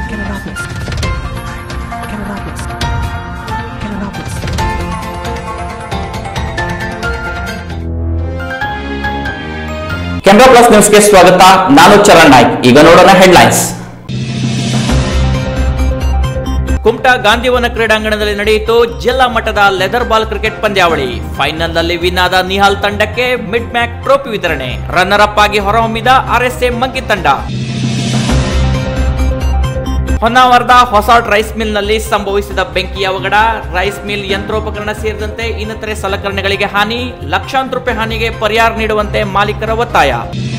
Cannabis. Cannabis. Cannabis. Canara plus ನ್ಯೂಸ್ಗೆ ಸ್ವಾಗತ ನಾನು ಚರಣ್ ನಾಯ್ಕ್ ಈಗ ನೋಡೋಣ ಹೆಡ್ಲೈನ್ಸ್ ಕುಮಟಾ ಗಾಂಧಿವನ ಕ್ರೀಡಾಂಗಣದಲ್ಲಿ ನಡೆಯಿತು ಜಿಲ್ಲಾ ಮಟ್ಟದ ಲೆದರ್ ಬಾಲ್ ಕ್ರಿಕೆಟ್ ಪಂದ್ಯಾವಳಿ ಫೈನಲ್ನಲ್ಲಿ ವಿನ್ ಆದ ನಿಹಾಲ್ ತಂಡಕ್ಕೆ ಮಿಡ್ ಮ್ಯಾಕ್ ಟ್ರೋಫಿ ವಿತರಣೆ ರನ್ನರ್ ಅಪ್ ಆಗಿ ಹೊರಹೊಮ್ಮಿದ ಆರ್ಎಸ್ಎ ಮಂಕಿ ತಂಡ ಹೊನ್ನಾವರದ ಹೊಸಾಟ್ ರೈಸ್ ಮಿಲ್ ನಲ್ಲಿ ಸಂಭವಿಸಿದ ಬೆಂಕಿ ಅವಘಡ ರೈಸ್ ಮಿಲ್ ಯಂತ್ರೋಪಕರಣ ಸೇರಿದಂತೆ ಇನ್ನಿತರೆ ಸಲಕರಣೆಗಳಿಗೆ ಹಾನಿ ಲಕ್ಷಾಂತರ ರೂಪಾಯಿ ಹಾನಿಗೆ ಪರಿಹಾರ ನೀಡುವಂತೆ ಮಾಲೀಕರ ಒತ್ತಾಯ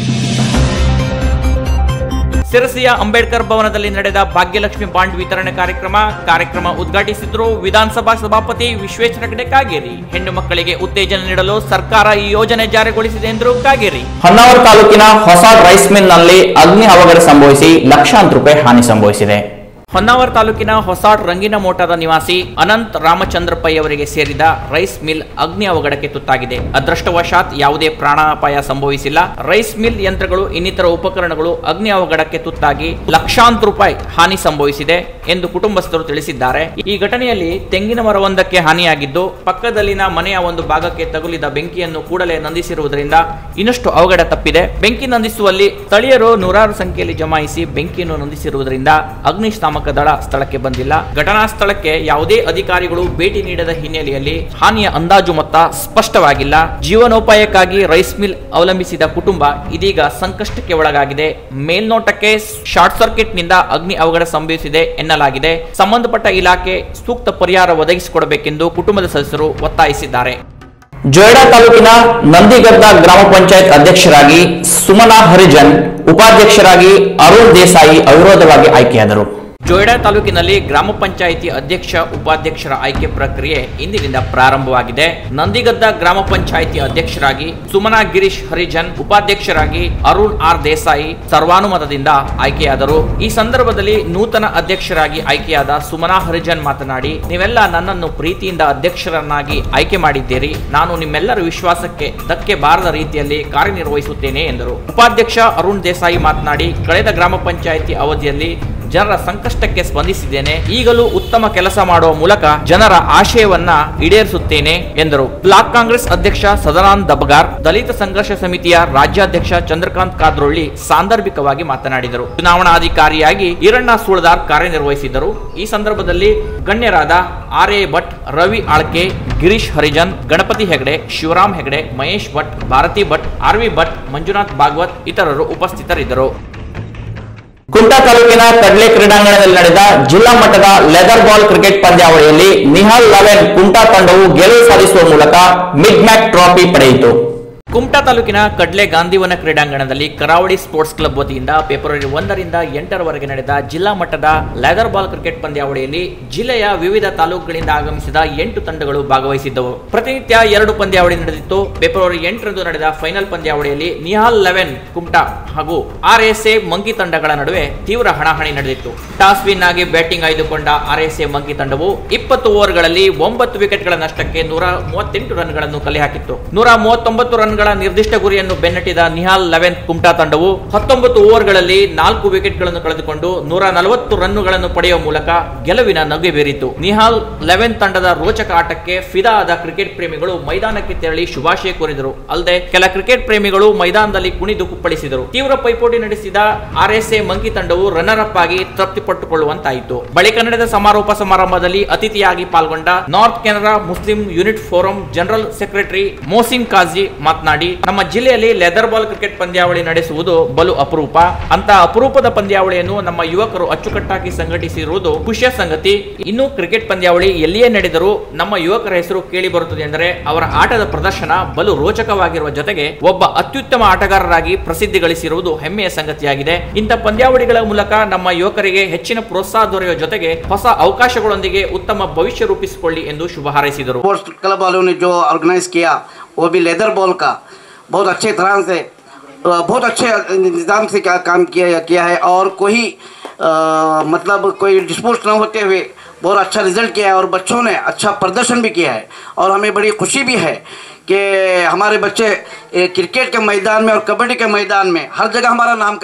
ಸಿರಸಿಯ ಅಂಬೇಡ್ಕರ್ ಭವನದಲ್ಲಿ ನಡೆದ ಭಾಗ್ಯಲಕ್ಷ್ಮಿ ಬಾಂಡ್ ವಿತರಣೆ ಕಾರ್ಯಕ್ರಮ ಕಾರ್ಯಕ್ರಮ ಉದ್ಘಾಟಿಸಿದ್ರು ವಿಧಾನಸಭಾ ಸಭಾಪತಿ ವಿಶ್ವೇಶ್ವರ ಹೆಗಡೆ ಕಾಗೇರಿ ಹೆಣ್ಣು ಮಕ್ಕಳಿಗೆ ಉತ್ತೇಜನ ನೀಡಲು ಸರ್ಕಾರ ಈ ಯೋಜನೆ ಜಾರಿಗೊಳಿಸಿದೆ ಎಂದರು ಕಾಗೇರಿ ಹೊನ್ನಾವರ ತಾಲೂಕಿನ ಹೊಸ ರೈಸ್ ಮಿಲ್ ನಲ್ಲಿ ಅಗ್ನಿ ಅವಘಡ ಸಂಭವಿಸಿ ಲಕ್ಷಾಂತರ ರೂಪಾಯಿ ಹಾನಿ ಸಂಭವಿಸಿದೆ ಹೊನ್ನಾವರ ತಾಲೂಕಿನ ಹೊಸಾಟ್ ರಂಗಿನ ಮೋಟದ ನಿವಾಸಿ ಅನಂತ್ ರಾಮಚಂದ್ರ ಪೈ ಅವರಿಗೆ ಸೇರಿದ ರೈಸ್ ಮಿಲ್ ಅಗ್ನಿ ಅವಘಡಕ್ಕೆ ತುತ್ತಾಗಿದೆ ಅದೃಷ್ಟವಶಾತ್ ಯಾವುದೇ ಪ್ರಾಣಾಪಾಯ ಸಂಭವಿಸಿಲ್ಲ ರೈಸ್ ಮಿಲ್ ಯಂತ್ರಗಳು ಇನ್ನಿತರ ಉಪಕರಣಗಳು ಅಗ್ನಿ ಅವಘಡಕ್ಕೆ ತುತ್ತಾಗಿ ಲಕ್ಷಾಂತರ ರೂಪಾಯಿ ಹಾನಿ ಸಂಭವಿಸಿದೆ ಎಂದು ಕುಟುಂಬಸ್ಥರು ತಿಳಿಸಿದ್ದಾರೆ ಈ ಘಟನೆಯಲ್ಲಿ ತೆಂಗಿನ ಮರವೊಂದಕ್ಕೆ ಹಾನಿಯಾಗಿದ್ದು ಪಕ್ಕದಲ್ಲಿನ ಮನೆಯ ಒಂದು ಭಾಗಕ್ಕೆ ತಗುಲಿದ ಬೆಂಕಿಯನ್ನು ಕೂಡಲೇ ನಂದಿಸಿರುವುದರಿಂದ ಇನ್ನಷ್ಟು ಅವಘಡ ತಪ್ಪಿದೆ ಬೆಂಕಿ ನಂದಿಸುವಲ್ಲಿ ಸ್ಥಳೀಯರು ನೂರಾರು ಸಂಖ್ಯೆಯಲ್ಲಿ ಜಮಾಯಿಸಿ ಬೆಂಕಿಯನ್ನು ನಂದಿಸಿರುವುದರಿಂದ ಅಗ್ನಿಶಾಮಕ ದಳ ಸ್ಥಳಕ್ಕೆ ಬಂದಿಲ್ಲ ಘಟನಾ ಸ್ಥಳಕ್ಕೆ ಯಾವುದೇ ಅಧಿಕಾರಿಗಳು ಭೇಟಿ ನೀಡದ ಹಿನ್ನೆಲೆಯಲ್ಲಿ ಹಾನಿಯ ಅಂದಾಜು ಮೊತ್ತ ಸ್ಪಷ್ಟವಾಗಿಲ್ಲ ಜೀವನೋಪಾಯಕ್ಕಾಗಿ ರೈಸ್ ಮಿಲ್ ಅವಲಂಬಿಸಿದ ಕುಟುಂಬ ಇದೀಗ ಸಂಕಷ್ಟಕ್ಕೆ ಒಳಗಾಗಿದೆ ಮೇಲ್ನೋಟಕ್ಕೆ ಶಾರ್ಟ್ ಸರ್ಕ್ಯೂಟ್ ನಿಂದ ಅಗ್ನಿ ಅವಘಡ ಸಂಭವಿಸಿದೆ ಎನ್ನಲಾಗಿದೆ ಸಂಬಂಧಪಟ್ಟ ಇಲಾಖೆ ಸೂಕ್ತ ಪರಿಹಾರ ಒದಗಿಸಿಕೊಡಬೇಕೆಂದು ಕುಟುಂಬದ ಸದಸ್ಯರು ಒತ್ತಾಯಿಸಿದ್ದಾರೆ ಜೊಯ್ಡಾ ತಾಲೂಕಿನ ನಂದಿಗದ್ದ ಗ್ರಾಮ ಪಂಚಾಯತ್ ಅಧ್ಯಕ್ಷರಾಗಿ ಸುಮನಾ ಹರಿಜನ್ ಉಪಾಧ್ಯಕ್ಷರಾಗಿ ಅರುಣ್ ದೇಸಾಯಿ ಅವಿರೋಧವಾಗಿ ಆಯ್ಕೆಯಾದರು ಜೊಯ್ಡಾ ತಾಲೂಕಿನಲ್ಲಿ ಗ್ರಾಮ ಪಂಚಾಯಿತಿ ಅಧ್ಯಕ್ಷ ಉಪಾಧ್ಯಕ್ಷರ ಆಯ್ಕೆ ಪ್ರಕ್ರಿಯೆ ಇಂದಿನಿಂದ ಪ್ರಾರಂಭವಾಗಿದೆ ನಂದಿಗದ್ದ ಗ್ರಾಮ ಪಂಚಾಯಿತಿ ಅಧ್ಯಕ್ಷರಾಗಿ ಸುಮನಾ ಗಿರೀಶ್ ಹರಿಜನ್ ಉಪಾಧ್ಯಕ್ಷರಾಗಿ ಅರುಣ್ ಆರ್ ದೇಸಾಯಿ ಸರ್ವಾನುಮತದಿಂದ ಆಯ್ಕೆಯಾದರು ಈ ಸಂದರ್ಭದಲ್ಲಿ ನೂತನ ಅಧ್ಯಕ್ಷರಾಗಿ ಆಯ್ಕೆಯಾದ ಸುಮನಾ ಹರಿಜನ್ ಮಾತನಾಡಿ ನೀವೆಲ್ಲ ನನ್ನನ್ನು ಪ್ರೀತಿಯಿಂದ ಅಧ್ಯಕ್ಷರನ್ನಾಗಿ ಆಯ್ಕೆ ಮಾಡಿದ್ದೀರಿ ನಾನು ನಿಮ್ಮೆಲ್ಲರ ವಿಶ್ವಾಸಕ್ಕೆ ಧಕ್ಕೆ ಬಾರದ ರೀತಿಯಲ್ಲಿ ಕಾರ್ಯನಿರ್ವಹಿಸುತ್ತೇನೆ ಎಂದರು ಉಪಾಧ್ಯಕ್ಷ ಅರುಣ್ ದೇಸಾಯಿ ಮಾತನಾಡಿ ಕಳೆದ ಗ್ರಾಮ ಪಂಚಾಯಿತಿ ಅವಧಿಯಲ್ಲಿ ಜನರ ಸಂಕಷ್ಟಕ್ಕೆ ಸ್ಪಂದಿಸಿದ್ದೇನೆ ಈಗಲೂ ಉತ್ತಮ ಕೆಲಸ ಮಾಡುವ ಮೂಲಕ ಜನರ ಆಶಯವನ್ನ ಈಡೇರಿಸುತ್ತೇನೆ ಎಂದರು ಬ್ಲಾಕ್ ಕಾಂಗ್ರೆಸ್ ಅಧ್ಯಕ್ಷ ಸದಾನಂದ್ ದಬಗಾರ್ ದಲಿತ ಸಂಘರ್ಷ ಸಮಿತಿಯ ರಾಜ್ಯಾಧ್ಯಕ್ಷ ಚಂದ್ರಕಾಂತ್ ಕಾದ್ರೊಳ್ಳಿ ಸಾಂದರ್ಭಿಕವಾಗಿ ಮಾತನಾಡಿದರು ಚುನಾವಣಾಧಿಕಾರಿಯಾಗಿ ಈರಣ್ಣ ಸುಳ್ದಾರ್ ಕಾರ್ಯನಿರ್ವಹಿಸಿದ್ದರು ಈ ಸಂದರ್ಭದಲ್ಲಿ ಗಣ್ಯರಾದ R A Bhat Ravi Alke Girish Harijan Ganapati Hegde Shivaram Hegde Mahesh Bhat Bharati Bhat R V Bhat Manjunath Bhagwat ಇತರರು ಉಪಸ್ಥಿತರಿದ್ದರು ಕುಮಟಾ ತಾಲೂಕಿನ ಕಡ್ಲೆ ಕ್ರೀಡಾಂಗಣದಲ್ಲಿ ನಡೆದ ಜಿಲ್ಲಾ ಮಟ್ಟದ ಲೆದರ್ ಬಾಲ್ ಕ್ರಿಕೆಟ್ ಪಂದ್ಯಾವಳಿಯಲ್ಲಿ ನಿಹಾಲ್ ಲೆವೆನ್ ಕುಮಟಾ ತಂಡವು ಗೆಲುವು ಸಾಧಿಸುವ ಮೂಲಕ ಮಿಡ್ ಮ್ಯಾಕ್ ಟ್ರೋಫಿ ಪಡೆಯಿತು ಕುಮಟಾ ತಾಲೂಕಿನ ಕಡ್ಲೆ ಗಾಂಧಿವನ ಕ್ರೀಡಾಂಗಣದಲ್ಲಿ ಕರಾವಳಿ ಸ್ಪೋರ್ಟ್ಸ್ ಕ್ಲಬ್ ವತಿಯಿಂದ ಫೆಬ್ರವರಿ ಒಂದರಿಂದ ಎಂಟರವರೆಗೆ ನಡೆದ ಜಿಲ್ಲಾ ಮಟ್ಟದ ಲೆದರ್ ಬಾಲ್ ಕ್ರಿಕೆಟ್ ಪಂದ್ಯಾವಳಿಯಲ್ಲಿ ಜಿಲ್ಲೆಯ ವಿವಿಧ ತಾಲೂಕುಗಳಿಂದ ಆಗಮಿಸಿದ ಎಂಟು ತಂಡಗಳು ಭಾಗವಹಿಸಿದ್ದವು ಪ್ರತಿನಿತ್ಯ ಎರಡು ಪಂದ್ಯಾವಳಿ ನಡೆದಿತ್ತು ಫೆಬ್ರವರಿ ಎಂಟರಂದು ನಡೆದ ಫೈನಲ್ ಪಂದ್ಯಾವಳಿಯಲ್ಲಿ ನಿಹಾಲ್ ಲೆವೆನ್ ಕುಮಟಾ ಹಾಗೂ ಆರ್ ಎಸ್ ಎ ಮಂಕಿ ತಂಡಗಳ ನಡುವೆ ತೀವ್ರ ಹಣಾಹಣಿ ನಡೆದಿತ್ತು ಟಾಸ್ ವಿನ್ ಆಗಿ ಬ್ಯಾಟಿಂಗ್ ಆಯ್ದುಕೊಂಡ ಆರ್ ಎಸ್ ಎ ಮಂಕಿ ತಂಡವು ಇಪ್ಪತ್ತು ಓವರ್ಗಳಲ್ಲಿ ಒಂಬತ್ತು ವಿಕೆಟ್ಗಳ ನಷ್ಟಕ್ಕೆ ನೂರ ಮೂವತ್ತೆಂಟು ರನ್ಗಳನ್ನು ಕಲೆ ಹಾಕಿತ್ತು ನೂರ ಮೂವತ್ತೊಂಬತ್ತು ರನ್ಗಳ ನಿರ್ದಿಷ್ಟ ಗುರಿಯನ್ನು ಬೆನ್ನಟ್ಟಿದ ನಿಹಾಲ್ ಲೆವೆನ್ ಕುಮಟಾ ತಂಡವು ಹತ್ತೊಂಬತ್ತು ಓವರ್ಗಳಲ್ಲಿ ನಾಲ್ಕು ವಿಕೆಟ್ಗಳನ್ನು ಕಳೆದುಕೊಂಡು ನೂರ ನಲವತ್ತು ರನ್ನುಗಳನ್ನು ಪಡೆಯುವ ಮೂಲಕ ಗೆಲುವಿನ ನಗೆ ಬೀರಿತು ನಿಹಾಲ್ ಲೆವೆನ್ ತಂಡದ ರೋಚಕ ಆಟಕ್ಕೆ ಫಿದಾ ಆದ ಕ್ರಿಕೆಟ್ ಪ್ರೇಮಿಗಳು ಮೈದಾನಕ್ಕೆ ತೆರಳಿ ಶುಭಾಶಯ ಕೋರಿದರು ಅಲ್ಲದೆ ಕೆಲ ಕ್ರಿಕೆಟ್ ಪ್ರೇಮಿಗಳು ಮೈದಾನದಲ್ಲಿ ಕುಣಿದು ಕುಪ್ಪಳಿಸಿದರು ತೀವ್ರ ಪೈಪೋಟಿ ನಡೆಸಿದ ಆರ್ಎಸ್ಎ ಮಂಕಿ ತಂಡವು ರನ್ನರ್ ಅಪ್ ಆಗಿ ತೃಪ್ತಿಪಟ್ಟುಕೊಳ್ಳುವಂತಾಯಿತು ಬಳಿಕ ನಡೆದ ಸಮಾರೋಪ ಸಮಾರಂಭದಲ್ಲಿ ಅತಿಥಿಯಾಗಿ ಪಾಲ್ಗೊಂಡ north Canara Muslim unit forum general secretary Mohsin Kazi ಮಾತನಾಡಿ ನಮ್ಮ ಜಿಲ್ಲೆಯಲ್ಲಿ ಲೆದರ್ ಬಾಲ್ ಕ್ರಿಕೆಟ್ ಪಂದ್ಯಾವಳಿ ನಡೆಸುವುದು ಬಲು ಅಪರೂಪ ಅಂತ ಅಪರೂಪದ ಪಂದ್ಯಾವಳಿಯನ್ನು ನಮ್ಮ ಯುವಕರು ಅಚ್ಚುಕಟ್ಟಾಗಿ ಸಂಘಟಿಸಿರುವುದು ಖುಷಿಯ ಸಂಗತಿ ಇನ್ನು ಕ್ರಿಕೆಟ್ ಪಂದ್ಯಾವಳಿ ಎಲ್ಲಿಯೇ ನಡೆದರೂ ನಮ್ಮ ಯುವಕರ ಹೆಸರು ಕೇಳಿ ಬರುತ್ತದೆ ಎಂದರೆ ಅವರ ಆಟದ ಪ್ರದರ್ಶನ ಬಲು ರೋಚಕವಾಗಿರುವ ಜೊತೆಗೆ ಒಬ್ಬ ಅತ್ಯುತ್ತಮ ಆಟಗಾರರಾಗಿ ಪ್ರಸಿದ್ಧಿ ಗಳಿಸಿರುವುದು ಹೆಮ್ಮೆಯ ಸಂಗತಿಯಾಗಿದೆ ಇಂಥ ಪಂದ್ಯಾವಳಿಗಳ ಮೂಲಕ ನಮ್ಮ ಯುವಕರಿಗೆ ಹೆಚ್ಚಿನ ಪ್ರೋತ್ಸಾಹ ದೊರೆಯುವ ಜೊತೆಗೆ ಹೊಸ ಅವಕಾಶಗಳೊಂದಿಗೆ ಉತ್ತಮ ಭವಿಷ್ಯ ರೂಪಿಸಿಕೊಳ್ಳಿ ಎಂದು ಶುಭ ಹಾರೈಸಿದರು स्पोर्ट्स क्लब वालों ने जो ऑर्गेनाइज किया वो भी लेदर बॉल का बहुत अच्छे तरह से अ, बहुत अच्छे निज़ाम से क्या काम किया किया है और कोई अ, मतलब कोई डिस्पोज न होते हुए बहुत अच्छा रिजल्ट किया है और बच्चों ने अच्छा प्रदर्शन भी किया है और हमें बड़ी खुशी भी है कि हमारे बच्चे ए, क्रिकेट के मैदान में और कबड्डी के मैदान में हर जगह हमारा नाम का